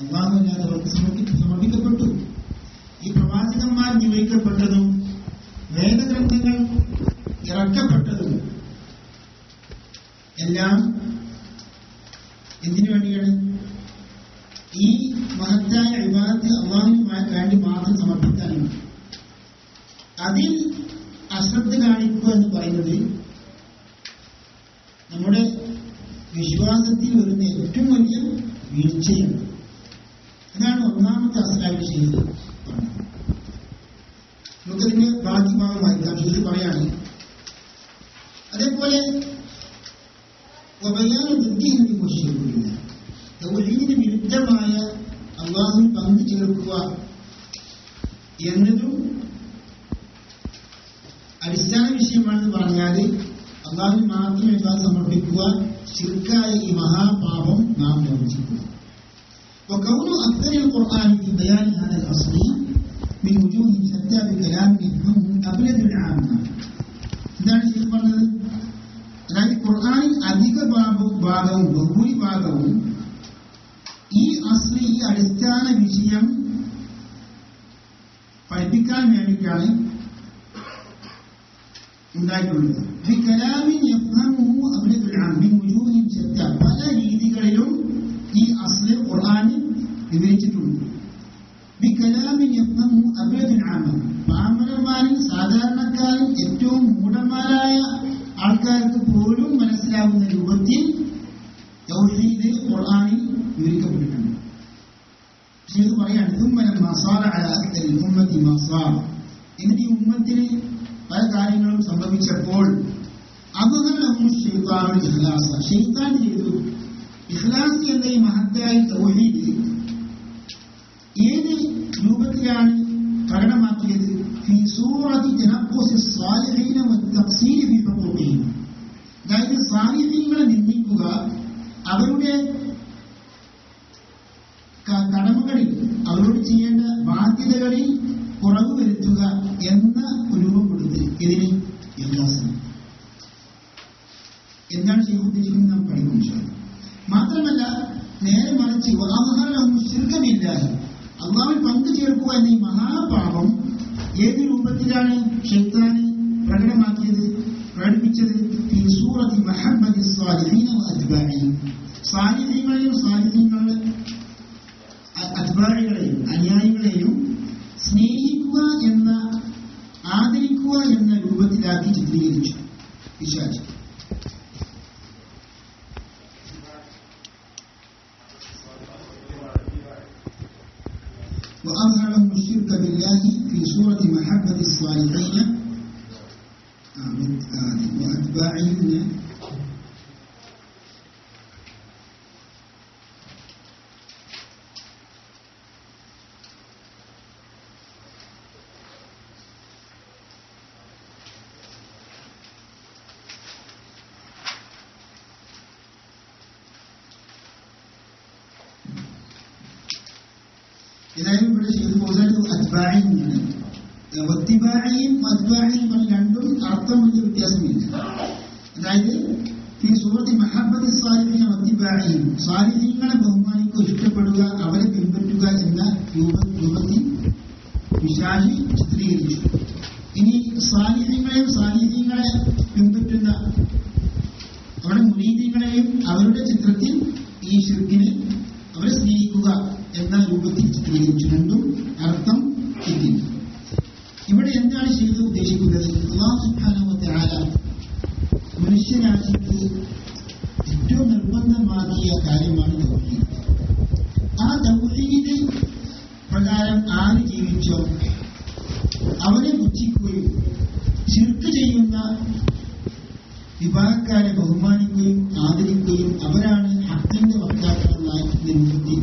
അള്ളാഹു അല്ലാത്തവർക്ക് സമർപ്പി സമർപ്പിക്കപ്പെട്ടു ഈ പ്രവാചകന്മാർ നിയോഗിക്കപ്പെട്ടതും വേദഗ്രന്ഥങ്ങൾ ഇറക്കപ്പെട്ടതും എല്ലാം എന്തിനു വേണ്ടിയാണ് ഈ മഹത്തായ വിവാദത്തെ അള്ളാഹുവിന് വേണ്ടി മാത്രം സമർപ്പിക്കാനാണ് അതിൽ അശ്രദ്ധ കാണിക്കുക എന്ന് പറയുന്നത് നമ്മുടെ വിശ്വാസത്തിൽ വരുന്ന ഏറ്റവും വലിയ വീഴ്ചയാണ് അതാണ് ഒന്നാമത്തെ അസലായിട്ട് ചെയ്തത് നമുക്കതിന്റെ ബാക്കി ഭാഗം വായിക്കാം ചെയ്ത് പറയാണ് അതേപോലെ വബയാന ബുദ്ധിഹിന്റെ കുറിച്ചിരിക്കില്ല തൗഹീദിന് വിരുദ്ധമായ അള്ളാഹുവിൽ പങ്കു ചേർക്കുക എന്നതും അടിസ്ഥാന വിഷയമാണെന്ന് പറഞ്ഞാൽ അള്ളാഹുവിന് മാത്രം വിവാദം സമർപ്പിക്കുക ശിർക്കായ ഈ മഹാപാപം നാം നിർവചിക്കുക وكون أكثر القرآن في بيان هذا الأصل من وجوه شتى بكلام يفهمه أبلد العامة എന്താണ് ശരി പറഞ്ഞത് അതായത് ഖുർആാനിൽ അധിക ഭാഗവും ഭാഗവും ബഹുഭൂരിഭാഗവും ഈ അസ്ലി ഈ അടിസ്ഥാന വിഷയം പഠിപ്പിക്കാൻ വേണ്ടിയിട്ടാണ് ഉണ്ടായിട്ടുള്ളത് ഈ കലാമിൻ യഫ്ഹമുഹു അബ്ലദുൽ ആം മിൻ വുജൂഹിൻ ശത്ത പല രീതികളിലും ഈ അസ്ല് ഖുർആനിൽ വിവരിച്ചിട്ടുണ്ട് ഈ കലാമിൻ യഫ്ഹമുഹു അബ്ലദുൽ ആം പാമരന്മാരിൽ സാധാരണക്കാരിൽ ഏറ്റവും മൂഢന്മാരായ ആൾക്കാർക്ക് പോലും മനസ്സിലാവുന്ന രൂപത്തിൽ തൗഹീദ് ഖുർആനിൽ വിവരിക്കപ്പെട്ടിട്ടുണ്ട് പക്ഷേ ഇത് പറയാണ് തുമ്മലം മസാറ അല അക്തൽ ഉമ്മത്തി മസാർ എന്നിട്ട് ഈ ഉമ്മത്തിന് പല കാര്യങ്ങളും സംഭവിച്ചപ്പോൾ അബുഹലഹും ഷെയ്ത്താനുൽ ഇഖ്ലാസ ഷെയ്ത്താൻ ചെയ്തു ഇഖ്ലാസ് എന്ന ഈ മഹത്തായ തൗഹീദ് ഏത് രൂപത്തിലാണ് പ്രകടമാക്കിയത് ഫി സൂറത്തി തനഖുസി സ്വാലിഹീന വത്തഖ്സീർ ഫി ഹുഖൂഖിഹിം അതായത് സാലിഹീങ്ങളെ നിന്ദിക്കുക അവരുടെ ക- കടമകളിൽ അവരോട് ചെയ്യേണ്ട ബാധ്യതകളിൽ കുറവ് വരുത്തുക എന്ന ഒരു രൂപം കൊടുത്ത് ഇതിന് ഇഖ്ലാസിന് എന്താണ് ചെയ്യാൻ ഉദ്ദേശിക്കുന്നത് നാം പഠിക്കും ഇൻഷാ അല്ലാ. മാത്രമല്ല നേരെ മറിച്ച് ശിർക്കമില്ല അള്ളാവിൽ പങ്കു ചേർക്കുക എന്ന ഈ മഹാപാപം ഏത് രൂപത്തിലാണ് ഷെയ്ത്താന് പ്രകടമാക്കിയത് പ്രകടിപ്പിച്ചത് ഈ സൂറത്തി മഹമ്മദ് സ്വാലിഹീന അദ്ബാഇ സാലിഹീങ്ങളെയും സാലിഹീങ്ങളുടെ അദ്ബാഴികളെയും അനുയായികളെയും സ്നേഹിക്കുക എന്ന ആദരിക്കുക എന്ന രൂപത്തിലാക്കി ചിത്രീകരിച്ചു വിശാചി وأظهر لهم الشرك بالله في سورة محبة الصالحين آه، آه، وأتباعهم ഏതായാലും ഇവിടെ ചെയ്തു പോകുന്നത് അത്ബാഴിയാണ് വത്തിബാഴിയും അത്ബാഴിയും പറഞ്ഞ രണ്ടും അർത്ഥം വലിയ വ്യത്യാസമില്ല അതായത് ഈ സൂറത്തി മഹബത്ത് സാലിഹിനെ വത്തിബാഴിയും സാലിഹ്യങ്ങളെ ബഹുമാനിക്കുക ഇഷ്ടപ്പെടുക അവരെ പിൻപറ്റുക എന്ന രൂപ രൂപത്തിൽ വിശാലി ചിത്രീകരിച്ചു ഇനി സാലിഹ്യങ്ങളെയും സാലിഹ്യങ്ങളെ പിൻപറ്റുന്ന അവരുടെ മുനീതികളെയും അവരുടെ ചിത്രത്തിൽ ഈ ഷിർക്കിനെ അവരെ സ്നേഹിക്കുക എന്ന രൂപത്തിൽ ചിത്രീകരിച്ചു രണ്ടും അർത്ഥം കിട്ടി ഇവിടെ എന്താണ് ചെയ്ത് ഉദ്ദേശിക്കുന്നത് അള്ളാഹു സുബ്ഹാനഹു ആല മനുഷ്യരാശിക്ക് ഏറ്റവും നിർബന്ധമാക്കിയ കാര്യമാണ് തൗഹീദ് ആ തൗഹീദ് പ്രകാരം ആര് ജീവിച്ചോ അവനെ പുച്ഛിക്കുകയും ചിർക്ക് ചെയ്യുന്ന വിഭാഗക്കാരെ ബഹുമാനിക്കുകയും ആദരിക്കുകയും അവരാണ് ഹക്കിന്റെ വക്താക്കളായി രൂപത്തിൽ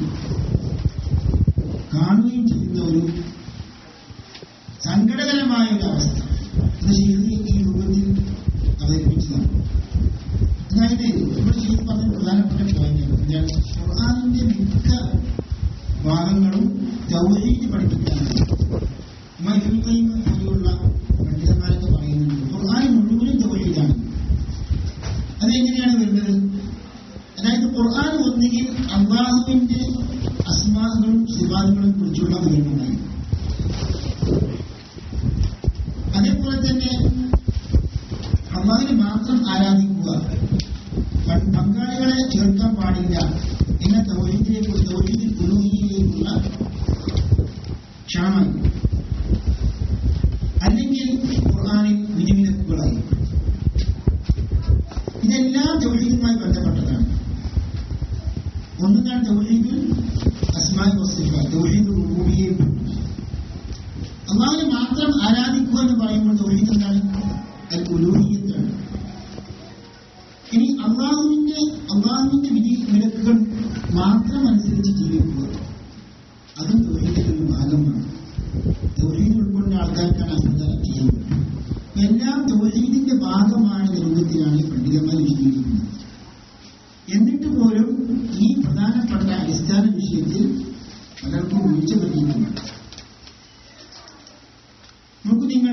കാണുകയും ചെയ്യുന്ന ഒരു സങ്കടകരമായ ഒരു അവസ്ഥ ഇത് ചെയ്ത് ഈ രൂപത്തിൽ അവതരിപ്പിച്ചതാണ് അതായത് ഇവിടെ ചെയ്ത് പറഞ്ഞ പ്രധാനപ്പെട്ട പോയിന്റാണ് എന്താണ് ഖുർആാനിന്റെ മിക്ക ഭാഗങ്ങളും തൗഹീദ് പഠിപ്പിക്കാനാണ് മൈഫുൽഖൈം പോലെയുള്ള പണ്ഡിതന്മാരൊക്കെ പറയുന്നുണ്ട് ഖുർആൻ മുഴുവനും തൗഹീദാണ് അതെങ്ങനെയാണ് വരുന്നത് അതായത് ഖുർആൻ ഒന്നുകിൽ അള്ളാഹുവിന്റെ അസ്മാകളും സിവാദുകളെ കുറിച്ചുള്ള വിവരണമായി അതേപോലെ തന്നെ അള്ളാഹിനെ മാത്രം ആരാധിക്കുക പ- പങ്കാളികളെ ചേർക്കാൻ പാടില്ല എന്ന തൗഹീദിലേക്ക് തൗഹീദിൽ ഉലൂഹിയിലേക്കുള്ള ക്ഷണമായി അല്ലെങ്കിൽ ഖുർആാനിൽ വിധിവിലക്കുകളായി ഇതെല്ലാം തൗഹീദുമായി ബന്ധപ്പെട്ടതാണ് ഒന്നുതാണ് തൗഹീദുൽ അസ്മായി വസ്തുഫ തൗഹീദുൽ റുബൂബിയെ അള്ളാഹിനെ മാത്രം ആരാധിക്കുക എന്ന് പറയുമ്പോൾ തൗഹീദ് എന്താണ് അൽ ഉലൂഹിയത്താണ് ഇനി അള്ളാഹുവിന്റെ അള്ളാഹുവിന്റെ വിധി വിലക്കുകൾ മാത്രം അനുസരിച്ച് ജീവിക്കുക അതും തൗഹീദിന്റെ ഒരു ഭാഗമാണ് തൗഹീദ് ഉൾക്കൊണ്ട ആൾക്കാർക്കാണ് അസംധാനം ചെയ്യുന്നത് എല്ലാം തൗഹീദിന്റെ ഭാഗമാണ് എന്ന രൂപത്തിലാണ് പണ്ഡിതന്മാർ വിശദീകരിക്കുന്നത് എന്നിട്ട് പോലും ഈ പ്രധാനപ്പെട്ട അടിസ്ഥാന വിഷയത്തിൽ പലർക്കും വീഴ്ച പറ്റിയിട്ടുണ്ട് നോക്കൂ നിങ്ങൾ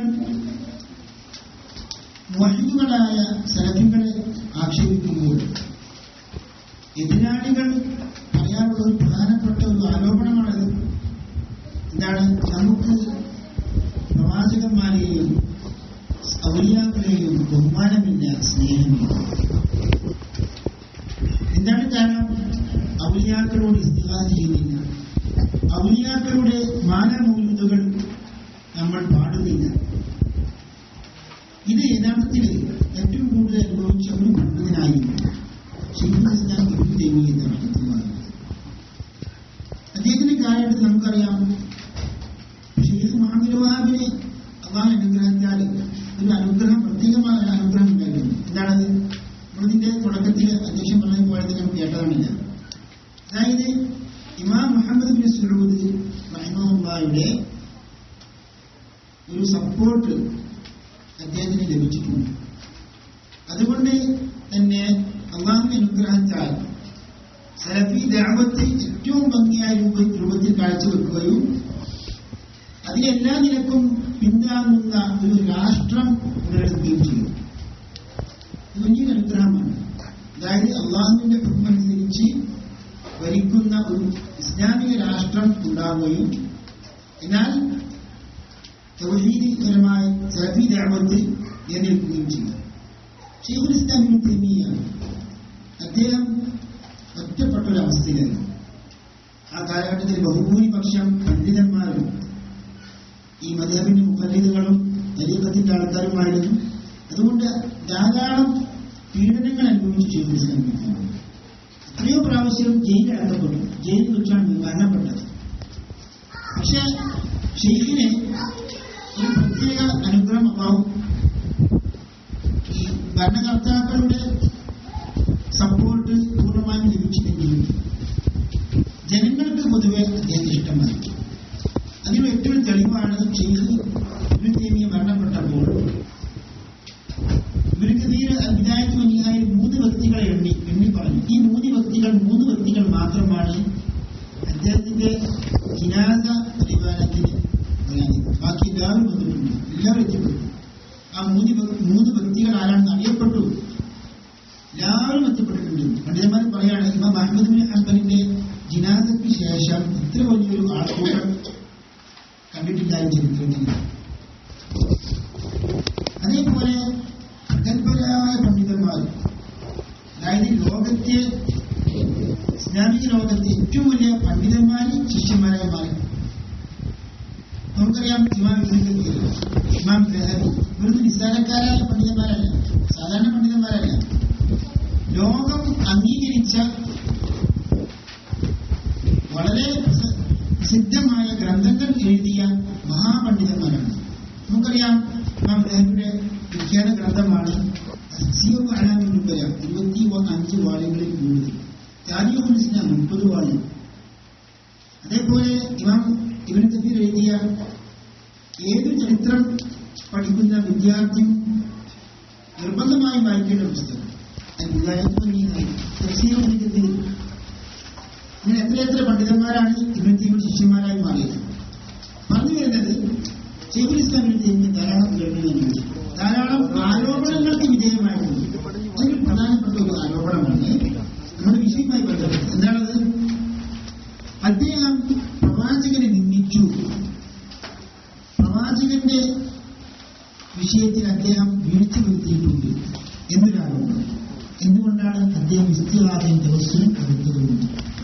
വഹികളായ സലഫികളെ ആക്ഷേപിക്കുമ്പോൾ എതിരാളികൾ പറയാനുള്ള ഒരു പ്രധാനപ്പെട്ട ഒരു ആരോപണമാണത് എന്താണ് നമുക്ക് പ്രവാചകന്മാരെയും ഔലിയാക്കളെയും ബഹുമാനമില്ല സ്നേഹമില്ല എന്താണ് കാരണം ഔലിയാക്കളോട് ഇസ്തിഹാസ ചെയ്യുന്നില്ല ഔലിയാക്കളുടെ മാനമൂല്യതകൾ നമ്മൾ പാടുന്നില്ല ഇത് യഥാർത്ഥത്തിൽ ഏറ്റവും കൂടുതൽ അനുഭവിച്ച ഒരു പണ്ഡിതനായിരുന്നു ഷെയ്ഖുൽ ഇസ്ലാം ഇബ്നു തൈമിയ്യ റഹ്മത്തുള്ളാഹി അദ്ദേഹത്തിന്റെ കാലഘട്ടത്തിൽ നമുക്കറിയാം ഷെയ്ഖ് മുഹമ്മദ് വഹാബിന് അള്ളാഹ് അനുഗ്രഹിച്ചാൽ ഒരു അനുഗ്രഹം പ്രത്യേകമായ ഒരു അനുഗ്രഹം ഉണ്ടായിരുന്നു എന്താണത് നമ്മളിതിന്റെ തുടക്കത്തിൽ അധ്യക്ഷൻ പറഞ്ഞ പോലെ തന്നെ നമുക്ക് കേട്ടതാണില്ല അതായത് ഇമാം മുഹമ്മദ് ബിൻ സുലൂദ് റഹിമഹുള്ളായുടെ ഒരു സപ്പോർട്ട് അദ്ദേഹത്തിന് ലഭിച്ചിട്ടുണ്ട് അതുകൊണ്ട് തന്നെ അള്ളാഹുവിന്റെ അനുഗ്രഹത്താൽ സലഫി ദാവത്ത് ഏറ്റവും ഭംഗിയായ രൂപ രൂപത്തിൽ കാഴ്ചവെക്കുകയും അതിലെല്ലാ നിലക്കും പിന്താങ്ങുന്ന ഒരു രാഷ്ട്രം ഉടലെടുക്കുകയും ചെയ്യും ഇത് വലിയൊരു അനുഗ്രഹമാണ് അതായത് അള്ളാഹുവിന്റെ അനുസരിച്ച് ഭരിക്കുന്ന ഒരു ഇസ്ലാമിക രാഷ്ട്രം ഉണ്ടാവുകയും എന്നാൽ തൗഹീദിപരമായി സലഫി ദാവത്ത് നിലനിൽക്കുകയും ചെയ്യും ഷെയ്ഖുൽ ഇസ്ലാമിന് തെമിയ അദ്ദേഹം ഒറ്റപ്പെട്ട ഒരു അവസ്ഥയിലായിരുന്നു ആ കാലഘട്ടത്തിൽ ബഹുഭൂരിപക്ഷം പണ്ഡിതന്മാരും ഈ മദബിന്റെ മുഖല്ലിദുകളും തരീഖത്തിന്റെ ആൾക്കാരുമായിരുന്നു അതുകൊണ്ട് ധാരാളം പീഡനങ്ങൾ അനുഭവിച്ചു ഷെയ്ഖുൽ ഇസ്ലാം എത്രയോ പ്രാവശ്യം ജയിലിൽ അടക്കപ്പെട്ടു ജയിലിൽ വെച്ചാണ് മരണപ്പെട്ടത് പക്ഷെ ഷെയ്ഖിന് ഒരു പ്രത്യേക അനുഗ്രഹം അഭാവം ഈ ഭരണകർത്താക്കളുടെ സപ്പോർട്ട് പൂർണ്ണമായും ലഭിച്ചില്ലെങ്കിലും ജനങ്ങൾക്ക് പൊതുവെ അദ്ദേഹത്തെ ഇഷ്ടമായി അതിന് ഏറ്റവും തെളിവാണ് ഷെയ്ഖ് ഇബ്നു തൈമിയ മരണപ്പെട്ടപ്പോൾ ഇവർക്ക് തീരെ വിധായത്ത് മനിയായ മൂന്ന് വ്യക്തികളെ എണ്ണി എണ്ണി പറഞ്ഞു ഈ മൂന്ന് വ്യക്തികൾ മൂന്ന് വ്യക്തികൾ മാത്രമാണ് അദ്ദേഹത്തിന്റെ ജിനാസ പരിപാലനത്തിന് വരാഞ്ഞത് ബാക്കി എല്ലാവരും വന്നിട്ടുണ്ട് എല്ലാവരും എത്തിപ്പെട്ടു ആ മൂന്ന് വ്യ- മൂന്ന് വ്യക്തികൾ ആരാണെന്ന് അറിയപ്പെട്ടു എല്ലാവരും എത്തിപ്പെട്ടിട്ടുണ്ട് പണ്ഡിതന്മാർ പറയാണ് ഇമാം അഹമ്മദ് ബിൻ ഹംബലിന്റെ ജിനാസയ്ക്ക് ശേഷം ഇത്ര വലിയൊരു ആൾക്കൂട്ടം കണ്ടിട്ടില്ലായ ചരിത്രത്തിൽ അതേപോലെ പ്രഗത്ഭരായ പണ്ഡിതന്മാർ അതായത് ലോകത്തെ ഇസ്ലാമിക ലോകത്തെ ഏറ്റവും വലിയ പണ്ഡിതന്മാര് ശിഷ്യന്മാരായി മാറി നമുക്കറിയാം ഇമാം ഇബ്നു കത്തീർ, ഇമാം ദഹബി ഇവരൊന്നും നിസ്സാരക്കാരായ പണ്ഡിതന്മാരല്ല സാധാരണ പണ്ഡിതന്മാരല്ല ലോകം അംഗീകരിച്ച വളരെ പ്രസ- പ്രസിദ്ധമായ ഗ്രന്ഥങ്ങൾ എഴുതിയ മഹാപണ്ഡിതന്മാരാണ് നമുക്കറിയാം ഇമാം ദഹബിയുടെ വിഖ്യാത ഗ്രന്ഥമാണ് സിയോ അലാമിൻ നുബല ഇരുപത്തി അഞ്ച് വാള്യങ്ങളിൽ കൂടുതൽ താരിഖുൽ ഇസ്ലാം മുപ്പത് വാള്യം അതേപോലെ ഇമാം ഇവൻ കത്തീർ എഴുതിയ ഏത് ചരിത്രം പഠിക്കുന്ന വിദ്യാർത്ഥിയും നിർബന്ധമായും വായിക്കേണ്ട പുസ്തകം അൽ വിലായത്ത് വന്നീനായി. തഫ്സീർ ഇബ്നു കത്തീർ. ഇങ്ങനെ എത്രയെത്ര പണ്ഡിതന്മാരാണ് ഇബ്നു തൈമിയുടെ ശിഷ്യന്മാരായി മാറിയത് പറഞ്ഞു വരുന്നത് ഷെയ്ഖുൽ ഇസ്ലാം ഇബ്നു തൈമിയ ധാരാളം ഗ്രന്ഥങ്ങൾ ധാരാളം ആരോപണങ്ങൾക്ക് വിധേയമായിട്ടുണ്ട് അതിൽ പ്രധാനപ്പെട്ട ഒരു ആരോപണമാണ് നമ്മുടെ വിഷയവുമായി ബന്ധപ്പെട്ട് എന്താണത് അദ്ദേഹം വിഷയത്തിൽ അദ്ദേഹം വീഴ്ച വരുത്തിയിട്ടുണ്ട് എന്നൊരാളുണ്ട് എന്തുകൊണ്ടാണ് അദ്ദേഹം ഇസ്തിഹാദയും ദിവസവും എടുത്തതുകൊണ്ട്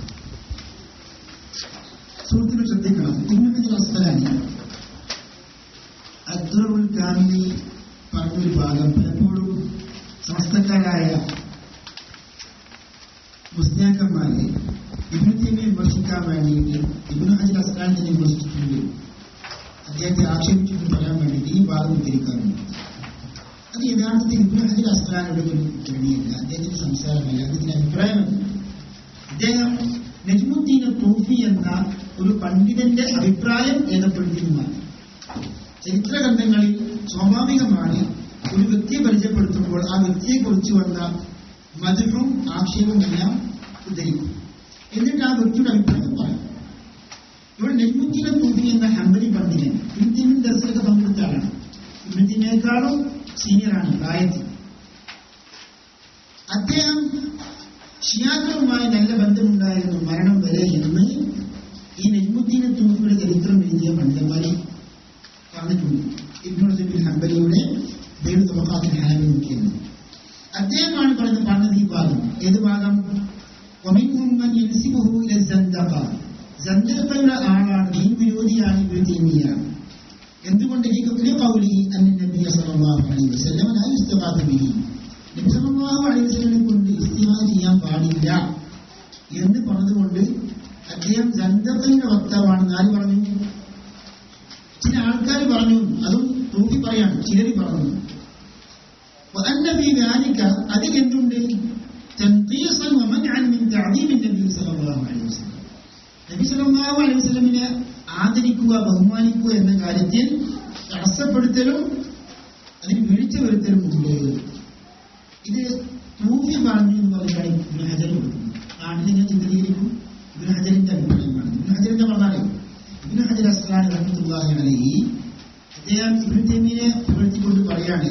സുഹൃത്തുക്കൾ ശ്രദ്ധിക്കണം ഇന്നത്തെ അസ്തലാനി അദ്റുൽ കാമിനി പറഞ്ഞൊരു ഭാഗം പലപ്പോഴും സമസ്തക്കാരായ മുസ്ലിയാക്കന്മാരെ ഇബിനത്തിനെ വിമർശിക്കാൻ വേണ്ടിയിട്ട് ഇബിന് ഹജർ അസ്ലാനിനെ വിമർശിച്ചിട്ടുണ്ട് അദ്ദേഹത്തെ ആക്ഷേപിച്ചിട്ട് പറയാൻ വേണ്ടിയിട്ട് ഈ ഭാഗം ഉദ്ധരിക്കാറുണ്ട് അത് യഥാർത്ഥത്തിൽ ഇബിന് ഹജർ അസ്ലാനോട് ഒരു ധ്വനിയല്ല അദ്ദേഹത്തിന്റെ സംസാരമല്ല അദ്ദേഹത്തിന്റെ അഭിപ്രായമല്ല അദ്ദേഹം നജ്മുദ്ദീന തൂഫി എന്ന ഒരു പണ്ഡിതന്റെ അഭിപ്രായം രേഖപ്പെടുത്തിയതുമാണ് ചരിത്ര ഗ്രന്ഥങ്ങളിൽ സ്വാഭാവികമാണ് ഒരു വ്യക്തിയെ പരിചയപ്പെടുത്തുമ്പോൾ ആ വ്യക്തിയെ കുറിച്ച് വന്ന മധുരവും ആക്ഷേപവും എല്ലാം ഉദ്ധരിക്കും എന്നിട്ട് ആ വ്യക്തിയുടെ അഭിപ്രായം പറയും ഇവിടെ നെൽമുദ്ദീന തൂഫി എന്ന ഹംബലി പണ്ഡിതൻ ഇബ്നുദ്ദീൻ ദർശനൊക്കെ പങ്കെടുത്ത ആളാണ് ഇബ്നുദ്ദീനേക്കാളും സീനിയറാണ് പ്രായത്തിൽ അദ്ദേഹം ഷിയാക്കളുമായി നല്ല ബന്ധമുണ്ടായിരുന്നു മരണം വരെ എന്ന് ഈ നെജ്മുദ്ദീനെ തൂഫിയുടെ ചരിത്രം എഴുതിയ പണ്ഡിതന്മാരെ പറഞ്ഞിട്ടുണ്ട് ഇബ്നുൽ ഹംബലിയുടെ ദൈവ തബക്കാത്തിൽ ഹാമി നോക്കിയത് അദ്ദേഹമാണ് പറഞ്ഞ പറഞ്ഞത് ഈ ഭാഗം ഏത് ഭാഗം ومنهم من ينسبه الى الزندقه زندقയുടെ ആളാണ് ദീൻ വിരോധിയാണ് ഇബ്നു തൈമിയ എന്തുകൊണ്ട് ഈ കൗലി അൻ നബി സല്ലല്ലാഹു അലൈഹി വസല്ലം ലാ യുസ്തഗാഥ ബിഹി നബി സല്ലല്ലാഹു അലൈഹി വസല്ലം കൊണ്ട് ഇസ്തിഹാ ചെയ്യാൻ പാടില്ല എന്ന് പറഞ്ഞതുകൊണ്ട് അദ്ദേഹം ജന്തത്തിന്റെ വക്താവാണെന്ന് ആര് പറഞ്ഞു ചില ആൾക്കാർ പറഞ്ഞു അതും തൂക്കി പറയാണ് ചിലര് പറഞ്ഞു وأن في ذلك അതിൽ എന്തുണ്ട് تنقيصا ومنعا من تعظيم النبي صلى الله عليه وسلم നബി സല്ലല്ലാഹു അലൈഹി വസല്ലമിനെ ആദരിക്കുക ബഹുമാനിക്കുക എന്ന കാര്യത്തിൽ തടസ്സപ്പെടുത്തലും അതിന് വീഴ്ച വരുത്തലും ഉണ്ട് ഇത് തൂഫി പറഞ്ഞു എന്ന് പറഞ്ഞാണ് ഇബ്നു ഹജർ കൊടുക്കുന്നത് നാട്ടിൽ ഞാൻ ചിത്രീകരിക്കും ഇബ്നു ഹജറിന്റെ അഭിപ്രായമാണ് ഇബ്നു ഹജറിന്റെ പറഞ്ഞാൽ ഇബ്നു ഹജർ അസ്ലാൻ റഹ്മത്തുള്ളാഹി അലൈഹി അദ്ദേഹം ഇബ്നു തൈമിയെ പുകഴ്ത്തിക്കൊണ്ട് പറയാണ്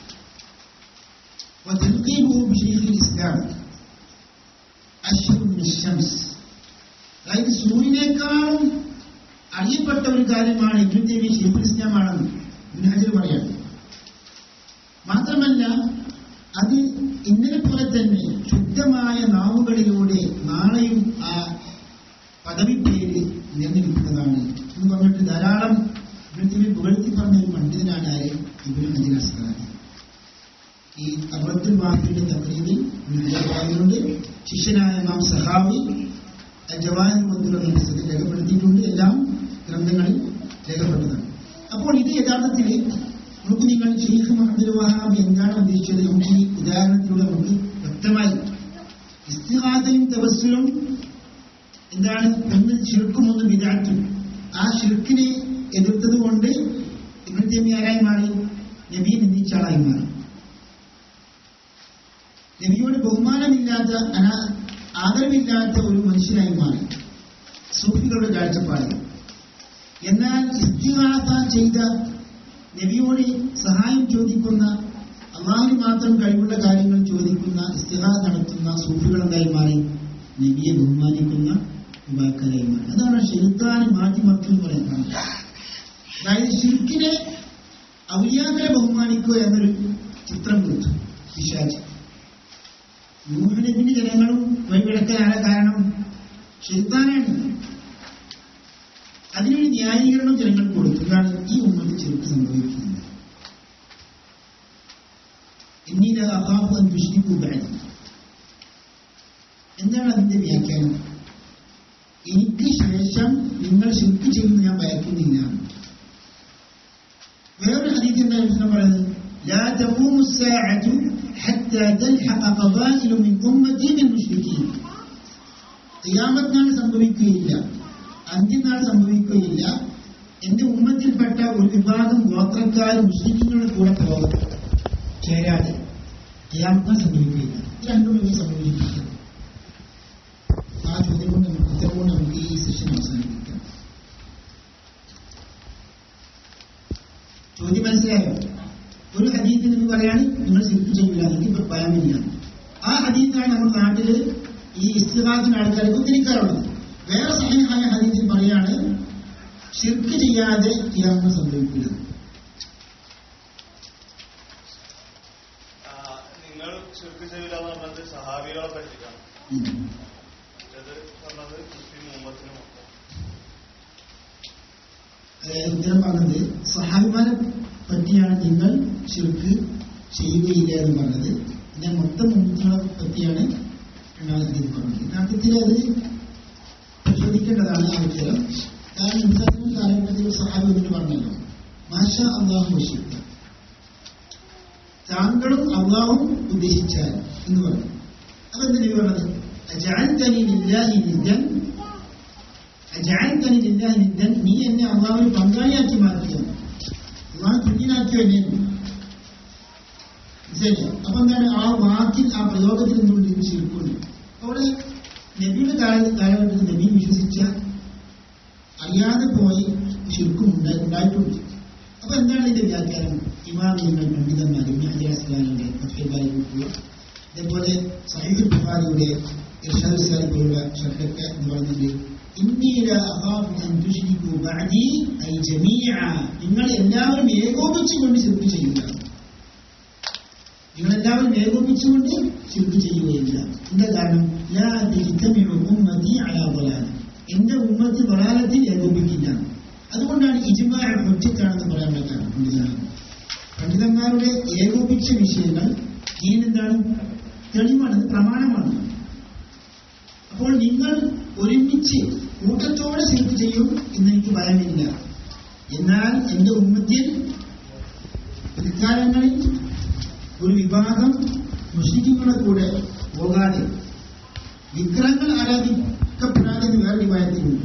وتلقيبه بشيخ الإسلام أشهر من الشمس അതായത് സൂര്യനേക്കാളും അറിയപ്പെട്ട ഒരു കാര്യമാണ് ഇബ്നു തൈമിയ ഷെയ്ഖുൽ ഇസ്ലാമാണെന്ന് ഇബ്നു ഹജർ പറയാണ് മാത്രമല്ല അത് ഇന്നലെ പോലെ തന്നെ ശുദ്ധമായ നാവുകളിലൂടെ നാളെയും ആ പദവി പേര് നിലനിൽക്കുന്നതാണ് എന്ന് പറഞ്ഞിട്ട് ധാരാളം ഇബ്നു പുകഴ്ത്തി പറഞ്ഞ ഒരു പണ്ഡിതനാണ് ആര് ഇബ്നു ഹജർ അസ്ലാനി ഈ അബ്ദുൽ വാഹിദിന്റെ തക്രീതിൽ പറയുന്നുണ്ട് ശിഷ്യനായ നാം സഹാബി ജവാൻ മത്തുള്ള പുസ്തകത്തിൽ രേഖപ്പെടുത്തിയിട്ടുണ്ട് എല്ലാം ഗ്രന്ഥങ്ങളിൽ രേഖപ്പെട്ടതാണ് അപ്പോൾ ഇത് യഥാർത്ഥത്തിൽ നമുക്ക് നിങ്ങൾ ഷെയ്ഖ് മുഹമ്മദ് വഹാബ് എന്താണ് ഉദ്ദേശിച്ചത് നമുക്ക് ഈ ഉദാഹരണത്തിലൂടെ നമുക്ക് വ്യക്തമായി ഇസ്തിഹാദയും തപസ്സിലും എന്താണ് ഒന്ന് ശിർക്കും ഒന്ന് വിദാറ്റും ആ ഷിർക്കിനെ എതിർത്തത് കൊണ്ട് ഇവിടുത്തെ ആരായി മാറി നബി നിന്ദിച്ചാളായി മാറി നബിയോട് ബഹുമാനമില്ലാത്ത അനാ ആദരവില്ലാത്ത ഒരു മനുഷ്യനായി മാറി സൂഫികളുടെ കാഴ്ചപ്പാട് എന്നാൽ ഇസ്തിഹാസ ചെയ്ത നബിയോട് സഹായം ചോദിക്കുന്ന അള്ളാഹിന് മാത്രം കഴിവുള്ള കാര്യങ്ങൾ ചോദിക്കുന്ന ഇസ്തിഹാസ് നടത്തുന്ന സൂഫികൾ എന്തായി മാറി നബിയെ ബഹുമാനിക്കുന്ന യുവാക്കളായി മാറി അതാണ് ഷെയ്ത്താൻ മാറ്റി മറച്ചു എന്ന് പറയുന്നത് അതായത് ഷിർക്കിനെ ഔലിയാക്കളെ ബഹുമാനിക്കുക എന്നൊരു ചിത്രം കൊടുത്തു പിശാച് നൂഹിനബിന്റെ ജനങ്ങളും വഴിവിടക്കലാണ് കാരണം ഷെയ്ത്താനാണ് അതിനൊരു ന്യായീകരണം ജനങ്ങൾക്ക് കൊടുത്തു ഇതാണ് ഈ ഉമ്മത്ത് ചെറുക്ക് സംഭവിക്കുന്നത് എന്നീല അഹാബ് എന്ന് വിഷ്ണിക്കൂടായി എന്താണ് അതിന്റെ വ്യാഖ്യാനം എനിക്ക് ശേഷം നിങ്ങൾ ശുദ്ധി ചെയ്യുന്ന ഞാൻ ഭയക്കുന്നില്ല വേറൊരു ഹദീസ് എന്താ പ്രശ്നം പറയുന്നത് لا تقوم الساعة حتى تلحق قبائل من أمتي بالمشركين ഖിയാമത്നാൾ സംഭവിക്കുകയില്ല അന്ത്യനാൾ സംഭവിക്കുകയില്ല എന്റെ ഉമ്മത്തിൽപ്പെട്ട ഒരു വിഭാഗം ഗോത്രക്കാർ മുസ്ലിങ്ങളുടെ കൂടെ പോകും ചേരാതെ ഖിയാമത്നാൾ സംഭവിക്കുകയില്ല ഇത് രണ്ടും ഇനി സംഭവിച്ചിട്ടില്ല ആ ചോദ്യം കൊണ്ട് നമുക്ക് ഉത്തരം കൊണ്ട് നമുക്ക് ഈ സെഷൻ അവസാനിപ്പിക്കാം ചോദ്യം മനസ്സിലായോ ഒരു ഹദീത്തിന് എന്ന് പറയാണ് നിങ്ങൾ ശില്പി ചെയ്യില്ല എനിക്ക് ഭയമില്ല ആ ഹദീസാണ് നമ്മുടെ നാട്ടില് ഈ ഇസ്തിഹാസിന് ആൾക്കാർക്ക് ഉദ്ധരിക്കാറുള്ളത് വേറെ സഹിഹായ ഹദീസിൽ പറയാണ് ഷിർക്ക് ചെയ്യാതെ കിയാമ സംഭവിക്കില്ല
നിങ്ങൾ ശിർക്ക് ചെയ്യില്ല എന്ന് പറഞ്ഞത് സഹാബികളെ പറ്റിയിട്ടാണ്
ഉം.
മറ്റേത് പറഞ്ഞത് മുസ്ലിം മുഹമ്മത്തിന് മൊത്തം
അതായത് ഉത്തരം പറഞ്ഞത് സഹാബിമാരെ പറ്റിയാണ് നിങ്ങൾ ശിർക്ക് ചെയ്യുകയില്ല എന്ന് പറഞ്ഞത് ഞാൻ മൊത്തം മുമ്പിങ്ങളെ പറ്റിയാണ് രണ്ടാമത്തെ പറഞ്ഞത് യഥാർത്ഥത്തിൽ അത് പരിശോധിക്കേണ്ടതാണ് ആ ഉത്തരം കാരണം ഇന്നത്തെ കാലഘട്ടത്തിൽ സഹാബി എന്ന് പറഞ്ഞല്ലോ മാഷ അള്ളാഹു വശിക്ക താങ്കളും അള്ളാഹും ഉദ്ദേശിച്ചാൽ എന്ന് പറഞ്ഞു അതെന്താ നബി പറഞ്ഞത് അജഅൽതനി ലില്ലാഹി നിദ്ദൻ അജഅൽതനി ലില്ലാഹി നിദ്ദൻ നീ എന്നെ അള്ളാഹുവിന് പങ്കാളിയാക്കി മാറ്റിയോ അള്ളാഹു തുല്യനാക്കിയോ എന്നെ മനസ്സിലായില്ലേ അപ്പൊ എന്താണ് ആ വാക്കിൽ ആ പ്രയോഗത്തിൽ നിന്നുകൊണ്ട് ശിർക്കുണ്ട് അവിടെ നബിയുടെ കാല കാലഘട്ടത്തിൽ നബി വിശ്വസിച്ച അറിയാതെ പോയി ശിർക്കും ഉണ്ടായി ഉണ്ടായിട്ടുണ്ട് അപ്പൊ എന്താണ് ഇതിന്റെ വ്യാഖ്യാനം ഇമാമിയങ്ങൾ പണ്ഡിതന്മാർ ഇബ്നു ഹജർ അസ്ലാനിയുടെ ഫത്ഹുൽ ബുക്കുകൾ അതേപോലെ സഹീഹ് ബുഖാരിയുടെ ഇർഷാദ് ഇസ്ലാം പോലുള്ള ഷർഹൊക്കെ എന്ന് പറയുന്നത് ഇന്നീല അഖാഫു അൻ തുശ്രികു ബഅദി ഐ ജമീഅ നിങ്ങൾ എല്ലാവരും ഏകോപിച്ചുകൊണ്ട് ശിർക്ക് ചെയ്യുക നിങ്ങളെല്ലാവരും ഏകോപിച്ചുകൊണ്ട് ശിർക്ക് ചെയ്യുകയില്ല എന്താ കാരണം ലാ തജ്തമിഉ ഉമ്മതി അലാ ളലാല എന്റെ ഉമ്മത്ത് വളാലത്തിൽ ഏകോപിക്കില്ല അതുകൊണ്ടാണ് ഇജ്മാ ഒറ്റക്കാണെന്ന് പറയാനുള്ള കാരണം പണ്ഡിതന്മാർ പണ്ഡിതന്മാരുടെ ഏകോപിച്ച വിഷയങ്ങൾ ദീൻ എന്താണ് തെളിവാണ് അത് പ്രമാണമാണ് അപ്പോൾ നിങ്ങൾ ഒരുമിച്ച് കൂട്ടത്തോടെ ശിർക്ക് ചെയ്യും എന്നെനിക്ക് ഭയമില്ല എന്നാൽ എന്റെ ഉമ്മത്തിൽ പിൽക്കാലങ്ങളിൽ ഒരു വിഭാഗം മുസ്ലിങ്ങളുടെ കൂടെ പോകാതെ വിഗ്രഹങ്ങൾ ആരാധിക്കപ്പെടാതെ എന്ന് വേറെ വിഭാഗത്തിലുണ്ട്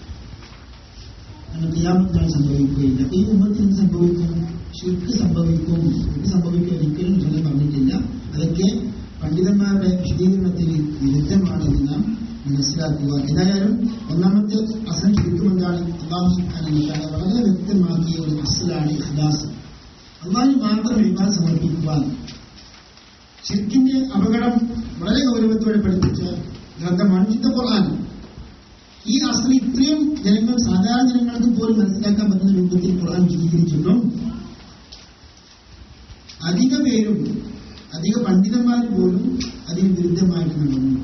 കാരണം ക്രിയാമത്താണ് സംഭവിക്കുകയില്ല ഈ ഉമ്മത്തിൽ എന്ത് സംഭവിക്കും ശുക്ക് സംഭവിക്കും ശുക്ക് സംഭവിക്കും ഒരിക്കലും സ്വന്തം പറഞ്ഞിട്ടില്ല അതൊക്കെ പണ്ഡിതന്മാരുടെ വിശദീകരണത്തിൽ വിരുദ്ധമാണെന്ന് നാം മനസ്സിലാക്കുക ഏതായാലും ഒന്നാമത്തെ അസൽ ശുക്കും എന്താണ് അള്ളാഹു സുബ്ഹാനഹു വ തആല വളരെ വ്യക്തമാക്കിയ ഒരു അസലാണ് ഇഖ്ലാസ് അള്ളാഹിന് മാത്രം ഇബാദ് സമർപ്പിക്കുവാൻ ശിർക്കിന്റെ അപകടം വളരെ ഗൗരവത്തോടെ പഠിപ്പിച്ച ഗ്രന്ഥമാണ് വിശുദ്ധ ഖുർആൻ ഈ അസൽ ഇത്രയും ജനങ്ങൾ സാധാരണ ജനങ്ങൾക്ക് പോലും മനസ്സിലാക്കാൻ പറ്റുന്ന രൂപത്തിൽ ഖുർആൻ വിശദീകരിച്ചിട്ടും അധിക പേരും അധിക പണ്ഡിതന്മാർ പോലും അതിന് വിരുദ്ധമായിട്ട് നടന്നു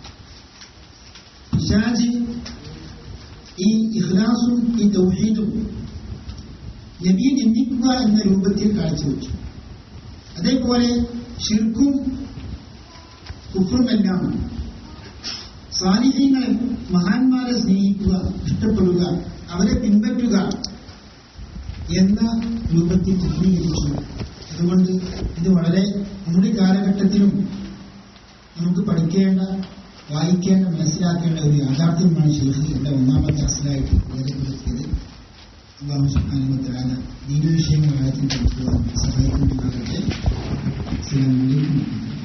പിശാജ് ഈ ഇഖ്ലാസും ഈ തൗഹീദും നബിയെ നിന്ദിക്കുക എന്ന രൂപത്തിൽ കാഴ്ചവെച്ചു അതേപോലെ ഷിർക്കും കുഫറുമെല്ലാം സാന്നിധ്യങ്ങളെ മഹാന്മാരെ സ്നേഹിക്കുക ഇഷ്ടപ്പെടുക അവരെ പിൻപറ്റുക എന്ന രൂപത്തിൽ ചിത്രീകരിച്ചു അതുകൊണ്ട് ഇത് വളരെ നമ്മുടെ കാലഘട്ടത്തിലും നമുക്ക് പഠിക്കേണ്ട വായിക്കേണ്ട മനസ്സിലാക്കേണ്ട ഒരു യാഥാർത്ഥ്യമാണ് ഷെയ്ഖ് ഇവിടെ ഒന്നാമത്തെ അസലായിട്ട് രേഖപ്പെടുത്തിയത് അള്ളാഹു സുബ്ഹാനഹു വ തആല ദീന വിഷയങ്ങൾ ആഴത്തിൽ പഠിക്കുവാൻ സഹായിക്കുന്നുണ്ടാകട്ടെ അസ്സലാമു അലൈക്കും